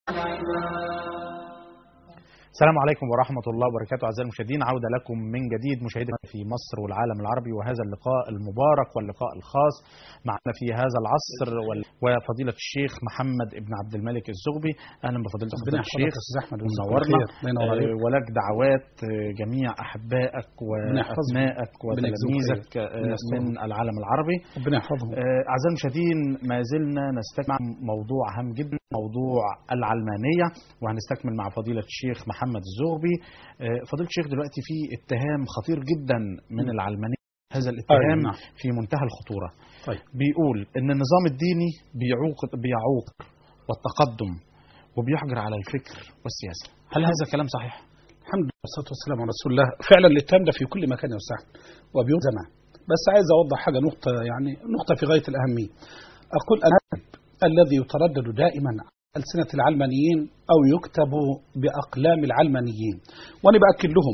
السلام عليكم ورحمة الله وبركاته أعزائي المشاهدين عودة لكم من جديد مشاهدينا في مصر والعالم العربي وهذا اللقاء المبارك واللقاء الخاص معنا في هذا العصر وال- وفضيلة الشيخ محمد ابن عبد الملك الزغبي أهلا بفضيلة ربنا فضيلة يحفظك الشيخ يا أستاذ أحمد ويجزاك منورنا الخير. الله ينور عليك. آه، ولك دعوات آه، جميع أحبائك ربنا يحفظهم. وأبنائك ربنا يجزاهم وتلاميذك خير. آه، ربنا يسترهم. من العالم العربي ربنا يحفظهم آه، أعزائي المشاهدين ما زلنا نستكمل موضوع هام جدا موضوع العلمانية وهنستكمل مع فضيلة الشيخ محمد الزغبي آه، فضيلة الشيخ دلوقتي في اتهام خطير جدا من العلمانية هذا الاتهام نعم. في منتهى الخطورة طيب بيقول ان النظام الديني بيعوق بيعوق والتقدم وبيحجر على الفكر والسياسة هل هذا كلام صحيح؟ الحمد لله والصلاة والسلام على رسول الله فعلا الاتهام ده في كل مكان يا أستاذ أحمد وبيوم زمان بس عايز أوضح حاجة نقطة يعني نقطة في غاية الأهمية أقول أن الذي يتردد دائما على ألسنة العلمانيين أو يكتب بأقلام العلمانيين وأنا بأكد لهم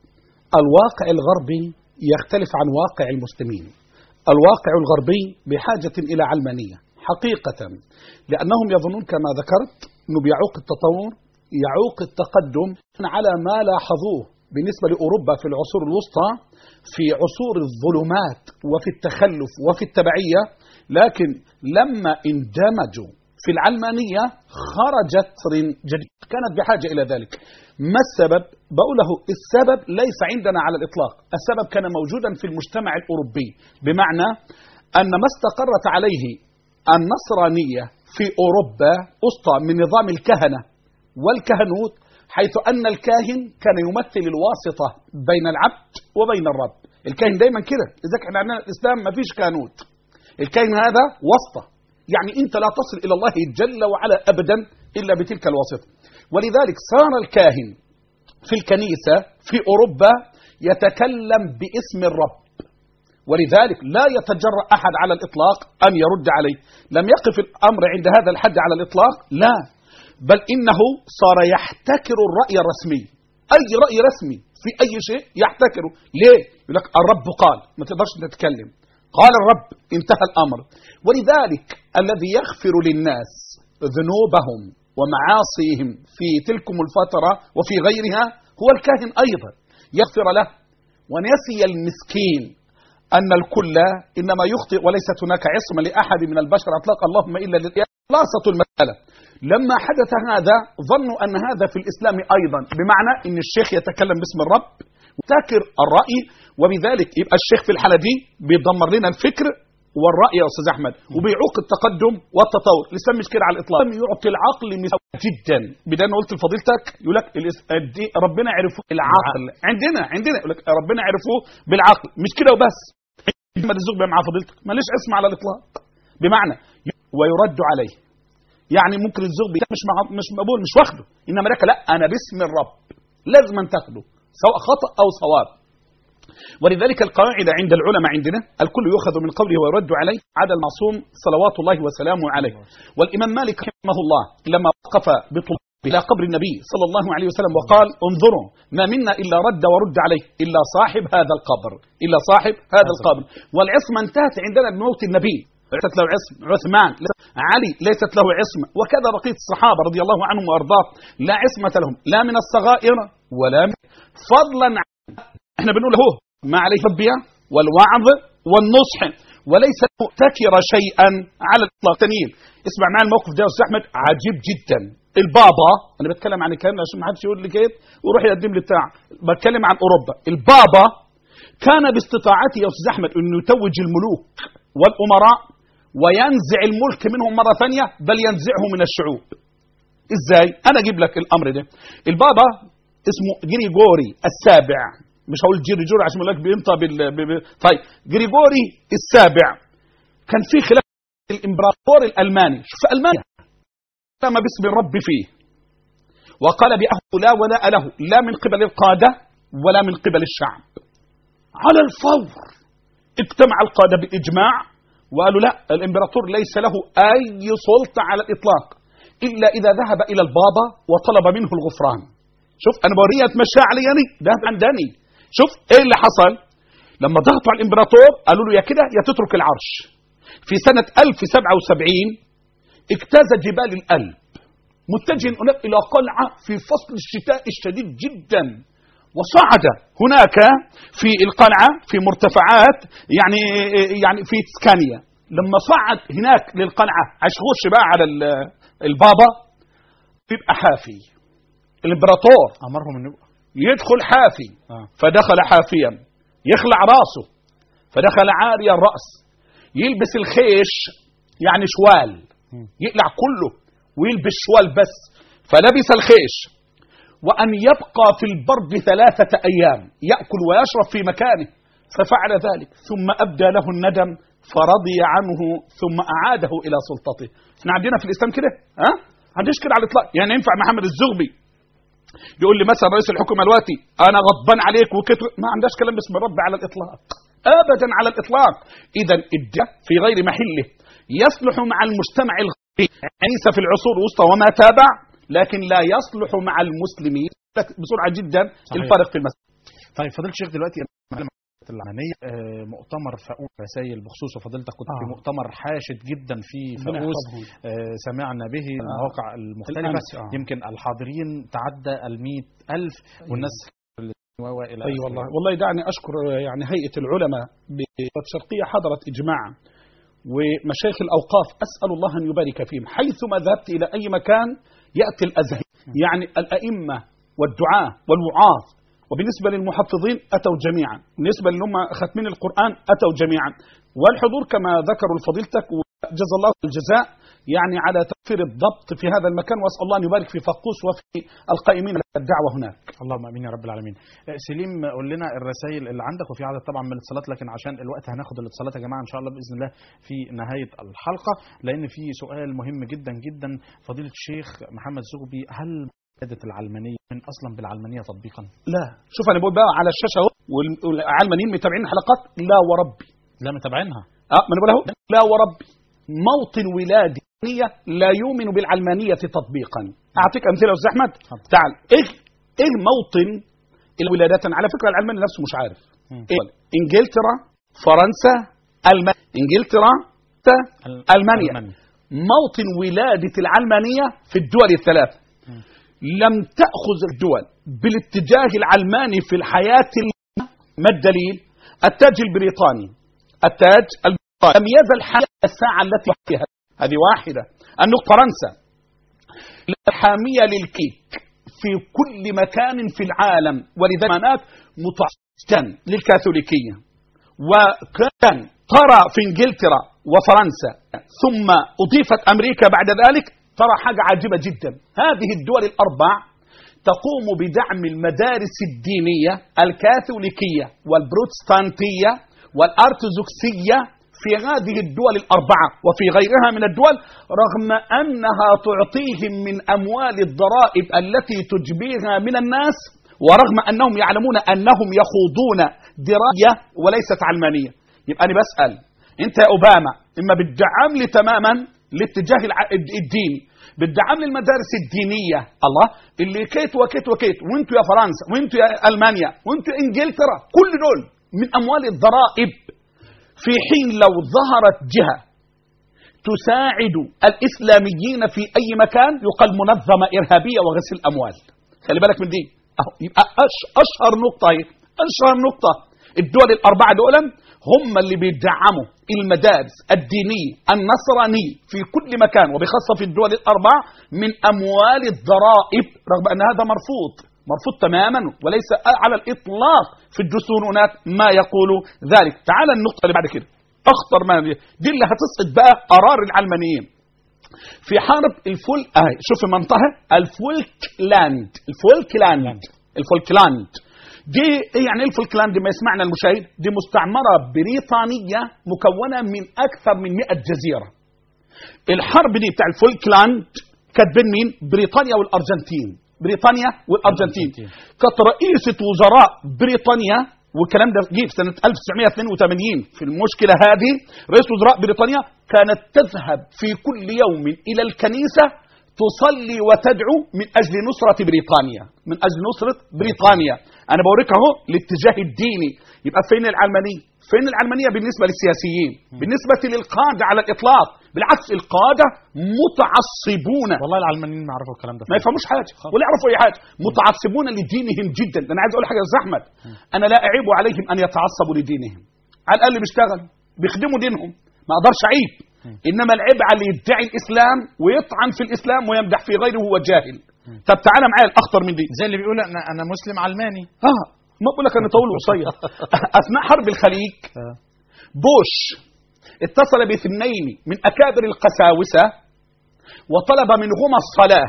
الواقع الغربي يختلف عن واقع المسلمين الواقع الغربي بحاجة إلى علمانية حقيقة لأنهم يظنون كما ذكرت أنه بيعوق التطور يعوق التقدم على ما لاحظوه بالنسبة لأوروبا في العصور الوسطى في عصور الظلمات وفي التخلف وفي التبعية لكن لما اندمجوا في العلمانية خرجت جديد كانت بحاجة إلى ذلك ما السبب؟ بقوله السبب ليس عندنا على الإطلاق السبب كان موجودا في المجتمع الأوروبي بمعنى أن ما استقرت عليه النصرانية في أوروبا أسطى من نظام الكهنة والكهنوت حيث أن الكاهن كان يمثل الواسطة بين العبد وبين الرب الكاهن دايما كده إذا احنا عندنا الإسلام ما فيش كهنوت الكاهن هذا واسطة يعني أنت لا تصل إلى الله جل وعلا أبدا إلا بتلك الواسطة ولذلك صار الكاهن في الكنيسة في أوروبا يتكلم باسم الرب ولذلك لا يتجرأ أحد على الإطلاق أن يرد عليه لم يقف الأمر عند هذا الحد على الإطلاق لا بل إنه صار يحتكر الرأي الرسمي أي رأي رسمي في أي شيء يحتكره ليه؟ يقول لك الرب قال ما تقدرش تتكلم قال الرب انتهى الأمر ولذلك الذي يغفر للناس ذنوبهم ومعاصيهم في تلكم الفترة وفي غيرها هو الكاهن أيضا يغفر له ونسي المسكين أن الكل إنما يخطئ وليست هناك عصمة لأحد من البشر أطلق اللهم إلا لله خلاصة المسألة لما حدث هذا ظنوا أن هذا في الإسلام أيضا بمعنى أن الشيخ يتكلم باسم الرب وتاكر الرأي وبذلك يبقى الشيخ في الحالة دي بيدمر لنا الفكر والرأي يا أستاذ أحمد وبيعوق التقدم والتطور لسه مش كده على الإطلاق يعطي العقل مثال جدا بدل أنا قلت لفضيلتك يقول لك الاس- الدي- ربنا عرفوه العقل عندنا عندنا يقول لك ربنا عرفوه بالعقل مش كده وبس محمد الزغبي مع فضيلتك ماليش اسم على الإطلاق بمعنى ويرد عليه يعني ممكن الزغبي ده مش مع مش مقبول مش واخده انما لك لا انا باسم الرب لازم أن تاخده سواء خطا او صواب ولذلك القاعده عند العلماء عندنا الكل يؤخذ من قوله ويرد عليه عدا المعصوم صلوات الله وسلامه عليه والامام مالك رحمه الله لما وقف بطلب إلى قبر النبي صلى الله عليه وسلم وقال انظروا ما منا إلا رد ورد عليه إلا صاحب هذا القبر إلا صاحب هذا القبر والعصمة انتهت عندنا بموت النبي ليست له عصم عثمان ليست- علي ليست له عصمة وكذا بقية الصحابة رضي الله عنهم وأرضاهم لا عصمة لهم لا من الصغائر ولا من فضلا عن احنا بنقول هو ما عليه التربية والوعظ والنصح وليس مؤتكر شيئا على الاطلاق تنين اسمع معي الموقف ده يا استاذ احمد عجيب جدا البابا انا بتكلم عن الكلام ده عشان ما حدش يقول لي كده ويروح يقدم لي بتاع بتكلم عن اوروبا البابا كان باستطاعته يا استاذ احمد انه يتوج الملوك والامراء وينزع الملك منهم مره ثانيه بل ينزعه من الشعوب ازاي انا اجيب لك الامر ده البابا اسمه جريجوري السابع مش هقول جريجوري عشان اقول لك بينطق بال ب... ب... طيب جريجوري السابع كان في خلاف الامبراطور الالماني شوف المانيا قام باسم الرب فيه وقال بأنه لا ولاء له لا من قبل القادة ولا من قبل الشعب على الفور اجتمع القادة بإجماع وقالوا لا الامبراطور ليس له أي سلطة على الإطلاق إلا إذا ذهب إلى البابا وطلب منه الغفران شوف أنا بوريه اتمشى علي يعني ده عندني شوف إيه اللي حصل لما ضغطوا على الامبراطور قالوا له يا كده يا تترك العرش في سنة 1077 اجتاز جبال الألب متجه هناك الى قلعه في فصل الشتاء الشديد جدا وصعد هناك في القلعه في مرتفعات يعني يعني في تسكانيا لما صعد هناك للقلعه عشان يخش بقى على ال- البابا بيبقى حافي الامبراطور امرهم انه يبقى يدخل حافي اه فدخل حافيا يخلع راسه فدخل عاري الراس يلبس الخيش يعني شوال مم. يقلع كله ويلبس شوال بس فلبس الخيش وأن يبقى في البرد ثلاثة أيام يأكل ويشرب في مكانه ففعل ذلك ثم أبدى له الندم فرضي عنه ثم أعاده إلى سلطته احنا عندنا في الإسلام كده ها عنديش كده على الإطلاق يعني ينفع محمد الزغبي يقول لي مثلا رئيس الحكومة دلوقتي أنا غضبان عليك وكده ما عندهاش كلام باسم الرب على الإطلاق أبدا على الإطلاق إذا الدين في غير محله يصلح مع المجتمع الغربي عيسى في العصور الوسطى وما تابع لكن لا يصلح مع المسلمين بسرعة جدا صحيح. الفرق في المسألة طيب فضيله الشيخ دلوقتي العلمانية آه، مؤتمر فاقوس رسائل بخصوص وفضيلتك كنت في آه. مؤتمر حاشد جدا في ربنا فاقوس يحفظهم. آه، سمعنا به المواقع المختلفة الأمس، آه. يمكن الحاضرين تعدى المئة ألف والناس وإلى اي آخره. والله والله دعني اشكر يعني هيئه العلماء بالشرقيه حضرت اجماع ومشايخ الاوقاف اسال الله ان يبارك فيهم حيثما ذهبت الى اي مكان ياتي الازهر يعني الائمه والدعاه والوعاظ وبالنسبه للمحفظين اتوا جميعا بالنسبه اللي هم ختمين القران اتوا جميعا والحضور كما ذكروا لفضيلتك وجزا الله الجزاء يعني على توفير الضبط في هذا المكان واسال الله ان يبارك في فقوس وفي القائمين على الدعوه هناك اللهم امين يا رب العالمين. آه، سليم قول لنا الرسائل اللي عندك وفي عدد طبعا من الاتصالات لكن عشان الوقت هناخد الاتصالات يا جماعه ان شاء الله باذن الله في نهايه الحلقه لان في سؤال مهم جدا جدا فضيله الشيخ محمد زغبي هل مادة العلمانية من اصلا بالعلمانية تطبيقا؟ لا شوف انا بقول بقى على الشاشه اهو وال- والعلمانيين متابعين الحلقات لا وربي لا متابعينها اه ما انا بقول اهو لا وربي موطن ولادي لا يؤمن بالعلمانيه تطبيقا اعطيك امثله يا استاذ احمد اتفضل. تعال ايه ايه موطن الولادات على فكره العلماني نفسه مش عارف مم. إيه؟ انجلترا فرنسا المانيا انجلترا ال- المانيا موطن ولاده العلمانيه في الدول الثلاث مم. لم تاخذ الدول بالاتجاه العلماني في الحياه ال- ما الدليل؟ التاج البريطاني التاج البريطاني لم يزل حتى الساعه التي فيها هذه واحده النقطه فرنسا حاميه للكيك في كل مكان في العالم ولذلك هناك متعصبا للكاثوليكيه وكان ترى في انجلترا وفرنسا ثم اضيفت امريكا بعد ذلك ترى حاجه عجيبه جدا هذه الدول الاربع تقوم بدعم المدارس الدينيه الكاثوليكيه والبروتستانتيه والارثوذكسيه في هذه الدول الاربعه وفي غيرها من الدول رغم انها تعطيهم من اموال الضرائب التي تجبيها من الناس ورغم انهم يعلمون انهم يخوضون درايه وليست علمانيه يبقى انا بسال انت يا اوباما اما بتدعم لي تماما الاتجاه الع- الديني بتدعم لي المدارس الدينيه الله اللي كيت وكيت وكيت وانتوا يا فرنسا وانتوا يا المانيا وانتوا انجلترا كل دول من اموال الضرائب في حين لو ظهرت جهه تساعد الاسلاميين في اي مكان يقال منظمه ارهابيه وغسيل اموال خلي بالك من دي أهو يبقى أش اشهر نقطه اهي اشهر نقطه الدول الاربعه دول هم اللي بيدعموا المدارس الدينيه النصرانيه في كل مكان وبخاصه في الدول الاربعه من اموال الضرائب رغم ان هذا مرفوض مرفوض تماما وليس على الاطلاق في الدستور هناك ما يقول ذلك تعال النقطه اللي بعد كده اخطر ما دي اللي هتسقط بقى قرار العلمانيين في حرب الفول آه شوف المنطقه الفولكلاند الفولكلاند الفولكلاند دي ايه يعني ايه الفولكلاند ما يسمعنا المشاهد دي مستعمره بريطانيه مكونه من اكثر من 100 جزيره الحرب دي بتاع الفولكلاند كانت بين مين بريطانيا والارجنتين بريطانيا والارجنتين والأرجنتين. كانت رئيسه وزراء بريطانيا والكلام ده جه في سنه 1982 في المشكله هذه رئيس وزراء بريطانيا كانت تذهب في كل يوم الى الكنيسه تصلي وتدعو من اجل نصره بريطانيا من اجل نصره بريطانيا انا بوريك اهو الاتجاه الديني يبقى فين العلمانيه فين العلمانيه بالنسبه للسياسيين بالنسبه للقاده على الاطلاق بالعكس القاده متعصبون والله العلمانيين ما يعرفوا الكلام ده ما يفهموش حاجه ولا يعرفوا اي حاجه متعصبون لدينهم جدا ده انا عايز اقول حاجه يا استاذ احمد انا لا اعيب عليهم ان يتعصبوا لدينهم على الاقل بيشتغلوا بيخدموا دينهم ما اقدرش اعيب انما العيب على اللي يدعي الاسلام ويطعن في الاسلام ويمدح في غيره وهو جاهل طب تعالى معايا الاخطر من دي زي اللي بيقول انا انا مسلم علماني اه ما بقول لك انا طويل وقصير اثناء حرب الخليج آه. بوش اتصل باثنين من اكابر القساوسه وطلب منهما الصلاه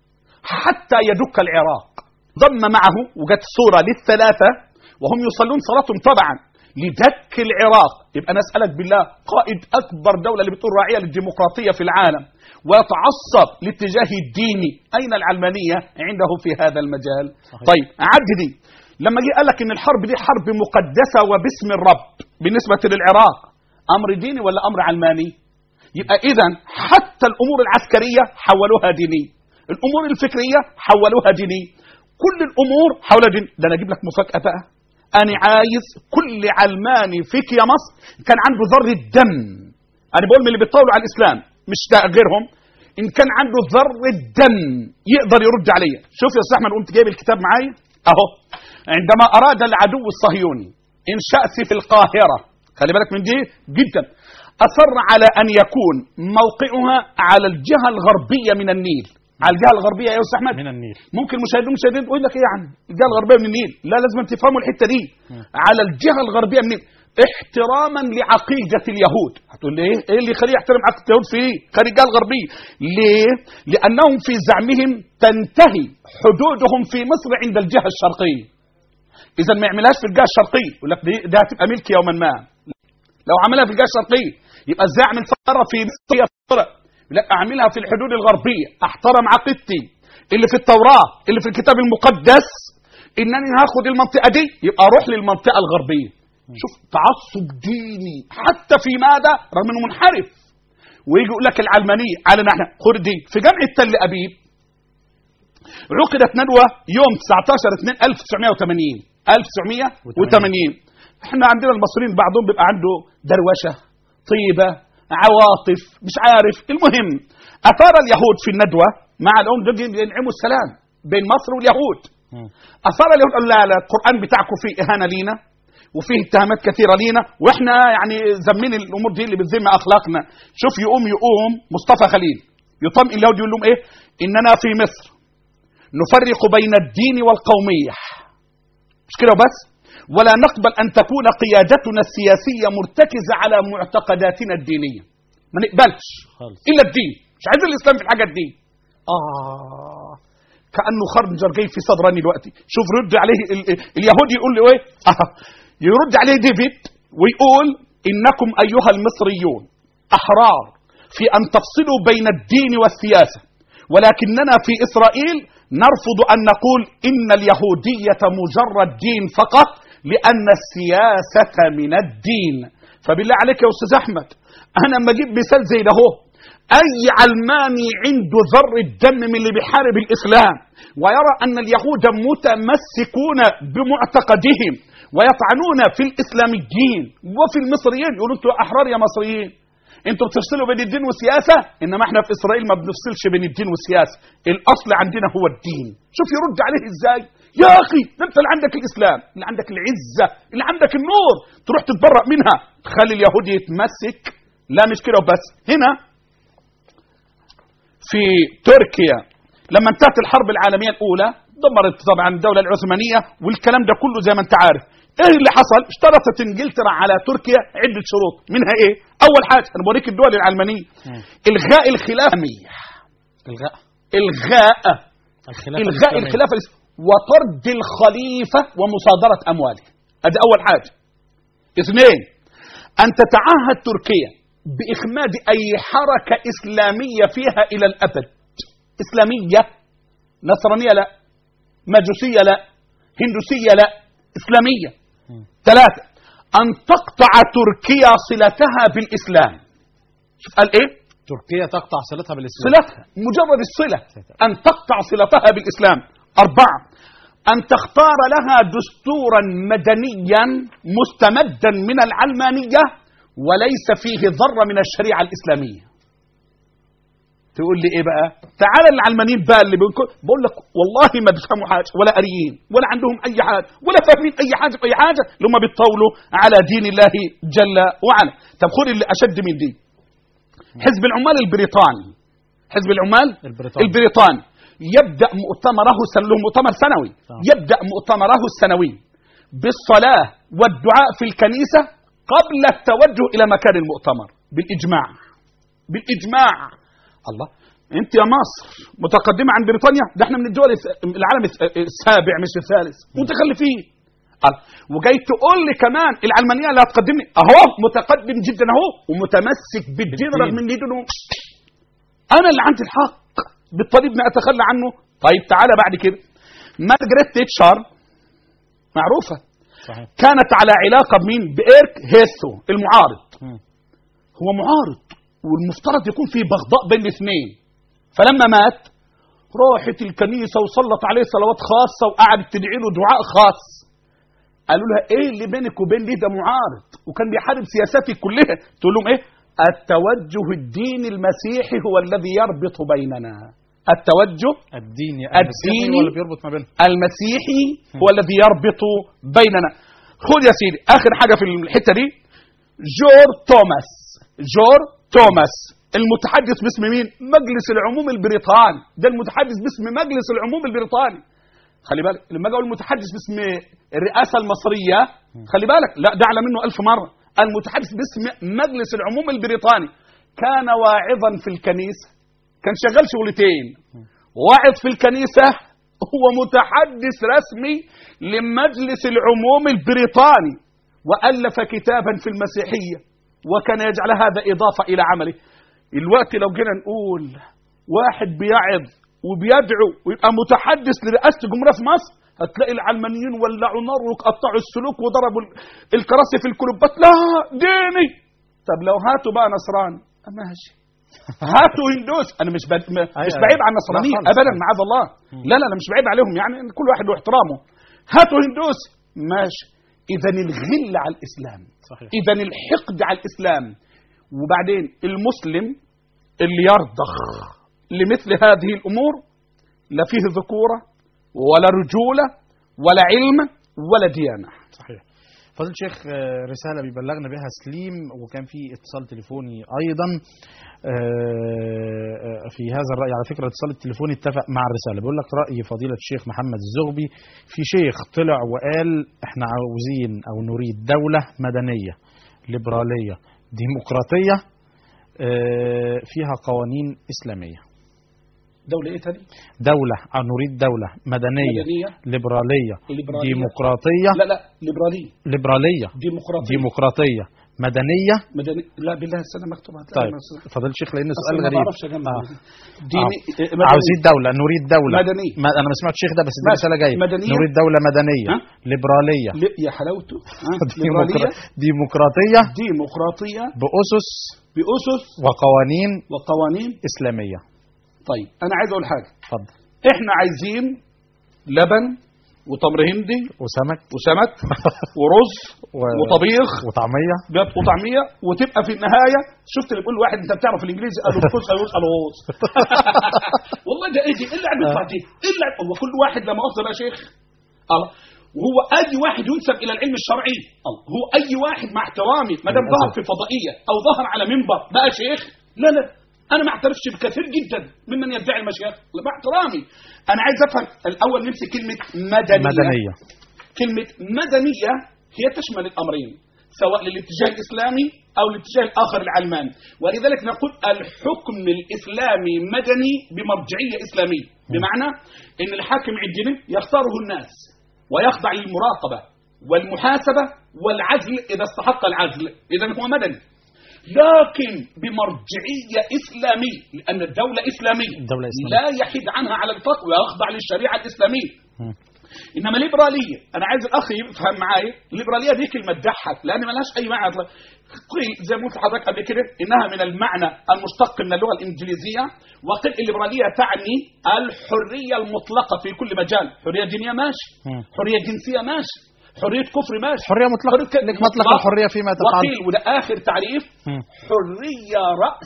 حتى يدك العراق ضم معه وجت الصوره للثلاثه وهم يصلون صلاتهم طبعا لدك العراق يبقى انا اسالك بالله قائد اكبر دوله اللي بتقول راعيه للديمقراطيه في العالم ويتعصب لاتجاه الديني اين العلمانيه عنده في هذا المجال صحيح. طيب عد دي لما جه قال لك ان الحرب دي حرب مقدسه وباسم الرب بالنسبه للعراق امر ديني ولا امر علماني يبقى اذا حتى الامور العسكريه حولوها ديني الامور الفكريه حولوها ديني كل الامور حولها دين ده انا اجيب لك مفاجاه بقى انا عايز كل علماني فيك يا مصر كان عنده ذره دم انا بقول من اللي بيطولوا على الاسلام مش ده غيرهم ان كان عنده ذره دم يقدر يرد عليا شوف يا استاذ احمد قمت جايب الكتاب معايا اهو عندما اراد العدو الصهيوني انشاء سيف القاهره خلي بالك من دي جدا اصر على ان يكون موقعها على الجهه الغربيه من النيل على الجهه الغربيه يا استاذ احمد من النيل ممكن مشاهدين مشاهدين يقول لك ايه يا عم الجهه الغربيه من النيل لا لازم تفهموا الحته دي على الجهه الغربيه من النيل احتراما لعقيده اليهود هتقول لي ايه ايه اللي يخليه يحترم عقيده اليهود في ايه خارج الجهه الغربيه ليه لانهم في زعمهم تنتهي حدودهم في مصر عند الجهه الشرقيه اذا ما يعملهاش في الجهه الشرقيه يقول لك دي, دي هتبقى ملك يوما ما لو عملها في الجهه الشرقيه يبقى ازاي اعمل ثوره في مصر ثوره لا اعملها في الحدود الغربيه احترم عقيدتي اللي في التوراه اللي في الكتاب المقدس انني هاخد المنطقه دي يبقى اروح للمنطقه الغربيه شوف تعصب ديني حتى في ماذا رغم انه منحرف ويجي يقول لك العلمانيه على نحن خد دي في جامعه تل ابيب عقدت ندوه يوم 19 2 1980 1980 احنا عندنا المصريين بعضهم بيبقى عنده دروشه طيبه عواطف مش عارف المهم اثار اليهود في الندوه مع الام دول ينعموا السلام بين مصر واليهود مم. اثار اليهود قالوا لا لا القران بتاعكم فيه اهانه لينا وفيه اتهامات كثيره لينا واحنا يعني ذمين الامور دي اللي بتذم اخلاقنا شوف يقوم يقوم مصطفى خليل يطمئن اليهود يقول لهم ايه اننا في مصر نفرق بين الدين والقوميه مش كده بس ولا نقبل ان تكون قيادتنا السياسيه مرتكزه على معتقداتنا الدينيه ما نقبلش خالص الا الدين مش عايزين الاسلام في الحاجات دي اه كانه خنجر جاي في صدراني دلوقتي شوف رد عليه ال ال اليهودي يقول له ايه آه. يرد عليه ديفيد ويقول انكم ايها المصريون احرار في ان تفصلوا بين الدين والسياسه ولكننا في اسرائيل نرفض ان نقول ان اليهوديه مجرد دين فقط لان السياسه من الدين فبالله عليك يا استاذ احمد انا لما اجيب مثال زي ده هو اي علماني عنده ذر الدم من اللي بيحارب الاسلام ويرى ان اليهود متمسكون بمعتقدهم ويطعنون في الاسلاميين وفي المصريين يقولوا انتوا احرار يا مصريين انتوا بتفصلوا بين الدين والسياسه انما احنا في اسرائيل ما بنفصلش بين الدين والسياسه الاصل عندنا هو الدين شوف يرد عليه ازاي يا اخي ده انت اللي عندك الاسلام اللي عندك العزه اللي عندك النور تروح تتبرأ منها تخلي اليهود يتمسك لا مش كده وبس هنا في تركيا لما انتهت الحرب العالميه الاولى دمرت طبعا الدوله العثمانيه والكلام ده كله زي ما انت عارف ايه اللي حصل اشترطت انجلترا على تركيا عده شروط منها ايه اول حاجه انا بوريك الدول العلمانيه مم. الغاء الخلافه الغاء الغاء الخلافه الغاء الإسلامية. الخلافه الإس- وطرد الخليفه ومصادره امواله ادي اول حاجه اثنين ان تتعهد تركيا باخماد اي حركه اسلاميه فيها الى الابد اسلاميه نصرانيه لا مجوسيه لا هندوسيه لا اسلاميه مم. ثلاثه ان تقطع تركيا صلتها بالاسلام شوف قال ايه تركيا تقطع صلتها بالاسلام صلتها مجرد الصلة أن تقطع صلتها بالإسلام أربعة أن تختار لها دستورا مدنيا مستمدا من العلمانية وليس فيه ذرة من الشريعة الإسلامية تقول لي ايه بقى تعالى العلمانيين بقى اللي بيقول بقول لك والله ما بيفهموا حاجه ولا قاريين ولا عندهم اي حاجه ولا فاهمين اي حاجه في اي حاجه اللي هم بيتطاولوا على دين الله جل وعلا طب خد اللي اشد من دي حزب العمال البريطاني حزب العمال البريطاني. البريطاني يبدا مؤتمره سن له مؤتمر سنوي آه. يبدا مؤتمره السنوي بالصلاه والدعاء في الكنيسه قبل التوجه الى مكان المؤتمر بالاجماع بالاجماع الله انت يا مصر متقدمه عن بريطانيا ده احنا من الدول الس- العالم الس- السابع مش الثالث متخلفين الله. وجاي تقول لي كمان العلمانيه اللي هتقدمني اهو متقدم جدا اهو ومتمسك بالدين بالدين. رغم ان دينه انا اللي عندي الحق بالطريق ما اتخلى عنه طيب تعالى بعد كده مارجريت تيتشر معروفه صحيح كانت على علاقه بمين بايرك هيسو المعارض مم. هو معارض والمفترض يكون في بغضاء بين الاثنين فلما مات راحت الكنيسة وصلت عليه صلوات خاصة وقعدت تدعي له دعاء خاص قالوا لها ايه اللي بينك وبين دي ده معارض وكان بيحارب سياساتي كلها تقول لهم ايه التوجه الديني المسيحي هو الذي يربط بيننا التوجه الديني الديني المسيحي هو اللي بيربط ما بينهم المسيحي هو الذي يربط بيننا خذ يا سيدي اخر حاجه في الحته دي جور توماس جور توماس المتحدث باسم مين مجلس العموم البريطاني ده المتحدث باسم مجلس العموم البريطاني خلي بالك لما اجي اقول المتحدث باسم الرئاسه المصريه خلي بالك لا ده اعلى منه ألف مره المتحدث باسم مجلس العموم البريطاني كان واعظا في الكنيسه كان شغال شغلتين واعظ في الكنيسه هو متحدث رسمي لمجلس العموم البريطاني والف كتابا في المسيحيه وكان يجعل هذا اضافه الى عمله الوقت لو جينا نقول واحد بيعظ وبيدعو ويبقى متحدث لرئاسه الجمهوريه في مصر هتلاقي العلمانيين ولعوا نار وقطعوا السلوك وضربوا ال- الكراسي في الكلوبات لا ديني طب لو هاتوا بقى نصراني ماشي هاتوا هندوس انا مش بد... م- مش أيوة. بعيد عن لا النصرانيه خالص. ابدا معاذ الله لا لا انا مش بعيد عليهم يعني كل واحد له احترامه هاتوا هندوس ماشي اذا الغل على الاسلام صحيح اذا الحقد على الاسلام وبعدين المسلم اللي يرضخ لمثل هذه الامور لا فيه ذكوره ولا رجوله ولا علم ولا ديانه صحيح فضل الشيخ آه، رسالة بيبلغنا بها سليم وكان في اتصال تليفوني أيضا آه، آه، في هذا الرأي على فكرة الاتصال التليفوني اتفق مع الرسالة بيقول لك رأي فضيلة الشيخ محمد الزغبي في شيخ طلع وقال احنا عاوزين أو نريد دولة مدنية ليبرالية ديمقراطية آه، فيها قوانين إسلامية دوله ايه تاني دولة أو نريد دولة مدنية مدنيه ليبرالية ليبرالية. ديمقراطية لا لا ليبراليه ليبرالية ديمقراطيه ديمقراطية مدنية مدني لا بالله السنه مكتوب هتلاقي طيب مصر. فضل الشيخ لأن أصلاً سؤال ما غريب بعرفش اجمع آه. ديني آه. إيه، مدني. عاوزين دولة نريد دولة مدنية. ما أنا ما سمعتش الشيخ ده بس دي ماشي. رسالة جاية مدنية. نريد دولة مدنية ها؟ ليبرالية ل- يا حلاوته ها؟ ليبراليه ديمقرا- ديمقراطية ديمقراطيه بأسس باسس وقوانين وقوانين إسلامية طيب انا عايز اقول حاجه اتفضل احنا عايزين لبن وتمر هندي وسمك وسمك ورز و- وطبيخ وطعمية بيض وطعميه وتبقى في النهايه شفت اللي بيقول واحد انت بتعرف الانجليزي قالوا فوز قالوا قالوا والله ده ايه دي ايه اللي عم يطلع دي ايه اللي عم- هو كل واحد لما مؤاخذه بقى شيخ الله وهو اي واحد ينسب الى العلم الشرعي الله هو اي واحد مع احترامي ما دام ظهر في فضائيه او ظهر على منبر بقى شيخ لا لا انا ما اعترفش بكثير جدا ممن يدعي المشيخ لا، مع احترامي انا عايز افهم الاول نمسك كلمه مدنيه مدنية كلمة مدنية هي تشمل الأمرين سواء للاتجاه الإسلامي أو الاتجاه الآخر العلماني ولذلك نقول الحكم الإسلامي مدني بمرجعية إسلامية بمعنى أن الحاكم عندنا يختاره الناس ويخضع للمراقبة والمحاسبة والعزل إذا استحق العزل إذا هو مدني لكن بمرجعية إسلامية لأن الدولة إسلامية الدولة إسلامية. لا يحيد عنها على الإطلاق ويخضع للشريعة الإسلامية مم. انما ليبراليه انا عايز الاخ يفهم معايا الليبراليه دي كلمه تضحك لان ملهاش اي معنى اطلاق قيل زي ما قلت لحضرتك قبل كده انها من المعنى المشتق من اللغه الانجليزيه وقيل الليبراليه تعني الحريه المطلقه في كل مجال حريه دينيه ماشي مم. حريه جنسيه ماشي حريه كفر ماشي حريه مطلقه حرية ك- لك مطلق مطلق. الحريه فيما تفعل وقيل وده اخر تعريف مم. حريه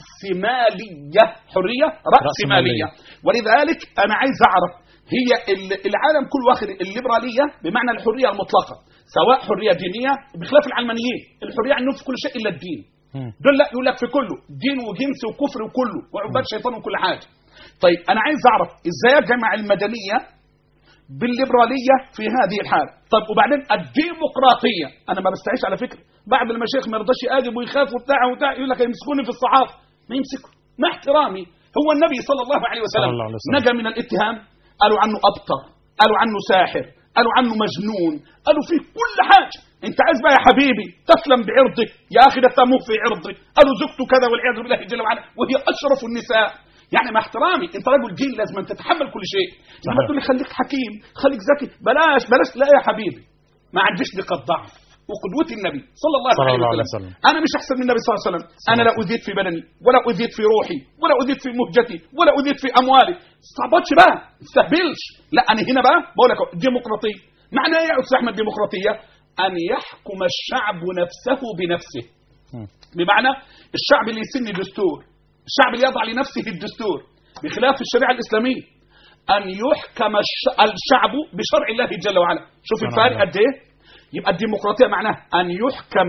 راسماليه حريه راسماليه رأسمالية. ولذلك انا عايز اعرف هي ال- العالم كله واخد الليبراليه بمعنى الحريه المطلقه سواء حريه دينيه بخلاف العلمانيين الحريه عندهم في كل شيء الا الدين مم. دول لا يقول لك في كله دين وجنس وكفر وكله وعباد شيطان وكل حاجه طيب انا عايز اعرف ازاي اجمع المدنيه بالليبراليه في هذه الحاله طب وبعدين الديمقراطيه انا ما بستعيش على فكره بعد المشايخ ما يرضاش يقادم ويخاف وبتاع وبتاع يقول لك يمسكوني في الصحافه ما يمسكوا مع احترامي هو النبي صلى الله عليه وسلم, صلى الله عليه وسلم. نجا من الاتهام قالوا عنه ابتر قالوا عنه ساحر قالوا عنه مجنون قالوا فيه كل حاجه انت عايز بقى يا حبيبي تسلم بعرضك يا اخي ده تموت في عرضك قالوا زوجته كذا والعياذ بالله جل وعلا وهي اشرف النساء يعني مع احترامي انت رجل دين لازم أن تتحمل كل شيء لما صحيح. تقول لي خليك حكيم خليك ذكي بلاش بلاش لا يا حبيبي ما عنديش نقاط ضعف وقدوتي النبي صلى الله, صلى عليه, الله عليه وسلم. وسلم. انا مش احسن من النبي صلى الله عليه وسلم انا لا اذيت في بدني ولا اذيت في روحي ولا اذيت في مهجتي ولا اذيت في اموالي استعبطش بقى ما تستهبلش لا انا هنا بقى بقول لك ديمقراطيه معنى ايه يا استاذ احمد ديمقراطيه ان يحكم الشعب نفسه بنفسه مم. بمعنى الشعب اللي يسن دستور الشعب اللي يضع لنفسه الدستور بخلاف الشريعه الاسلاميه ان يحكم الش- الشعب بشرع الله جل وعلا شوف سبحان الفارق الله. قد ايه يبقى الديمقراطيه معناها ان يحكم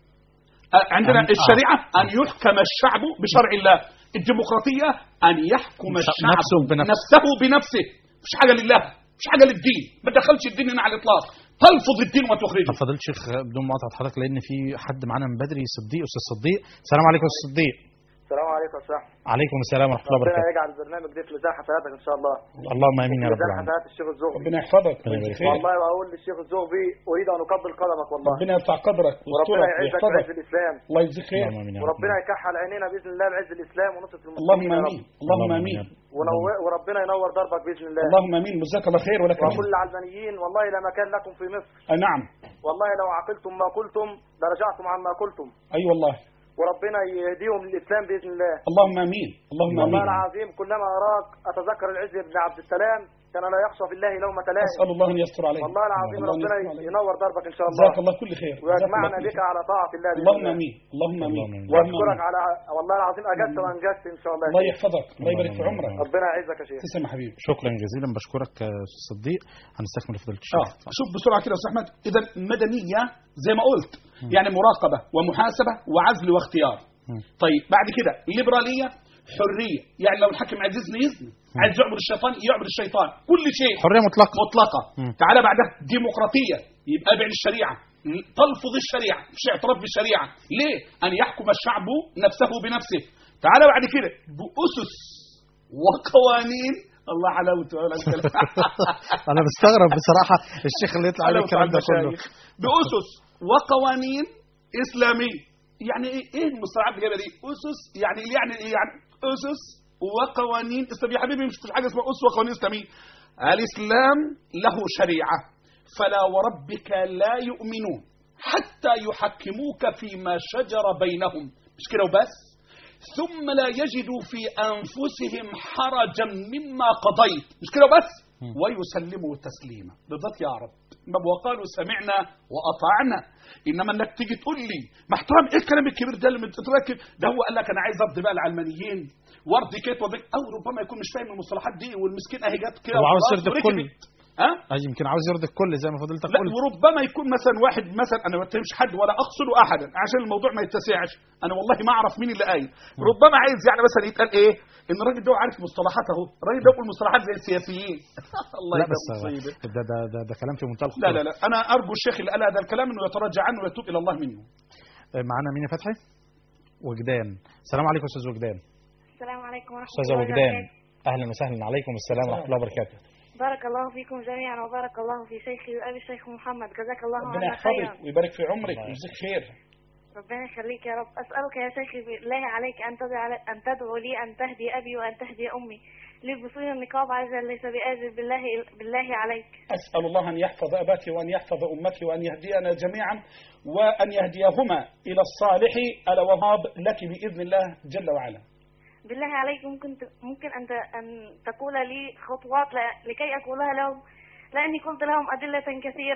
آه، عندنا أن- آه. الشريعه ان يحكم الشعب بشرع الله الديمقراطيه ان يحكم الش- الشعب نفسه بنفسه. نفسه بنفسه مش حاجه لله مش حاجه للدين ما تدخلش الدين هنا على الاطلاق تلفظ الدين وتخرجه طب فضيله الشيخ بدون مقاطعه حضرتك لان في حد معانا من بدري صديق استاذ صديق السلام عليكم استاذ صديق السلام عليكم يا صاحبي عليكم السلام ورحمه الله ربنا وبركاته يجعل البرنامج ده في ميزان حسناتك ان شاء الله اللهم امين يا رب ميزان العالمين حسنات الشيخ الزغبي ربنا يحفظك ربنا يبارك فيك. والله واقول للشيخ الزغبي اريد ان اقبل قدمك والله ربنا يرفع قدرك وربنا ويسترك يعزك ويحفظك بعز الاسلام الله يجزيك خير اللهم امين يا رب وربنا يكحل عينينا باذن الله بعز الاسلام ونصره اللهم المسلمين يا امين رب اللهم اللهم امين آمين. ونو- وربنا ينور دربك باذن الله اللهم امين جزاك الله خير ولك الحمد وكل العلمانيين والله لا مكان لكم في مصر آه، نعم والله لو عقلتم ما قلتم لرجعتم عما قلتم اي والله وربنا يهديهم للاسلام باذن الله اللهم امين اللهم والله امين العظيم كلما اراك اتذكر العز بن عبد السلام كان لا يخشى في الله لومة لائم اسال الله ان يستر عليك والله العظيم الله أن ربنا يستر عليك. ينور دربك ان شاء الله جزاك الله كل خير جزاك الله ويجمعنا كل بك خير. على طاعة الله بإذن اللهم الله. امين اللهم امين اللهم آمين. اللهم واشكرك آمين. على والله العظيم اجدت وانجزت ان شاء الله الله يحفظك الله يبارك في اللهم عمرك آمين. ربنا يعزك يا شيخ تسلم يا حبيبي شكرا جزيلا بشكرك يا استاذ صديق هنستكمل فضيله اه الشيخ شوف بسرعه كده يا استاذ احمد اذا مدنيه زي ما قلت يعني مراقبه ومحاسبه وعزل واختيار مم. طيب بعد كده الليبراليه حريه يعني لو الحاكم عايز يزني يزني عايز يعبد الشيطان يعبد الشيطان كل شيء حريه مطلقه مطلقه مم. تعالى بعدها ديمقراطيه يبقى ابعد الشريعه تلفظ الشريعه مش اعتراف بالشريعه ليه ان يحكم الشعب نفسه بنفسه تعالى بعد كده باسس وقوانين الله حلاوته ولا الكلام انا بستغرب بصراحه الشيخ اللي يطلع عليه حلاوته الكلام ده كله المشايخ. باسس وقوانين اسلاميه يعني ايه ايه المصطلحات اللي جايبه دي اسس يعني إيه يعني ايه يعني اسس وقوانين اسلاميه يا حبيبي مش في حاجه اسمها اسس وقوانين اسلاميه الاسلام له شريعه فلا وربك لا يؤمنون حتى يحكموك فيما شجر بينهم مش كده وبس ثم لا يجدوا في انفسهم حرجا مما قضيت مش كده وبس ويسلموا تسليما بالضبط يا رب ما وقالوا سمعنا واطعنا انما انك تيجي تقول لي مع احترام ايه الكلام الكبير ده اللي بتتركب ده هو قال لك انا عايز ارضي بقى العلمانيين وارضي كيت وارضي او ربما يكون مش فاهم المصطلحات دي والمسكين اهي جت كده هو عاوز وخلاص يرضي وركبت. الكل. ها آه، يمكن عاوز يرضي الكل زي ما فضيلتك لا قلت وربما يكون مثلا واحد مثلا انا ما بتهمش حد ولا اقصد احدا عشان الموضوع ما يتسعش انا والله ما اعرف مين اللي قايل ربما عايز يعني مثلا يتقال ايه ان الراجل ده عارف مصطلحات اهو الراجل ده يقول مصطلحات زي السياسيين الله لا يبقى بس مصيبه ده ده ده, ده كلام في منتهى لا الخطوره لا لا انا ارجو الشيخ اللي قال هذا الكلام انه يتراجع عنه ويتوب الى الله منه آه، معانا مين يا فتحي وجدان السلام عليكم استاذ وجدان السلام عليكم ورحمة استاذه الله وجدان وبركاته اهلا وسهلا عليكم السلام ورحمه الله وبركاته بارك الله فيكم جميعا وبارك الله في شيخي وأبي الشيخ محمد جزاك الله ربنا عنا خيرا يحفظك ويبارك في عمرك الله ويجزيك خير ربنا يخليك يا رب أسألك يا شيخي بالله عليك أن تدعو أن تدعو لي أن تهدي أبي وأن تهدي أمي لبسون النقاب عز ليس بآجل بالله بالله عليك اسال الله ان يحفظ اباك وان يحفظ امك وان يهدينا جميعا وان يهديهما الى الصالح الا وهاب لك باذن الله جل وعلا بالله عليك ممكن ت- ممكن أن ت- أن تقول لي خطوات ل- لكي أقولها لهم لأني قلت لهم أدلة كثيرة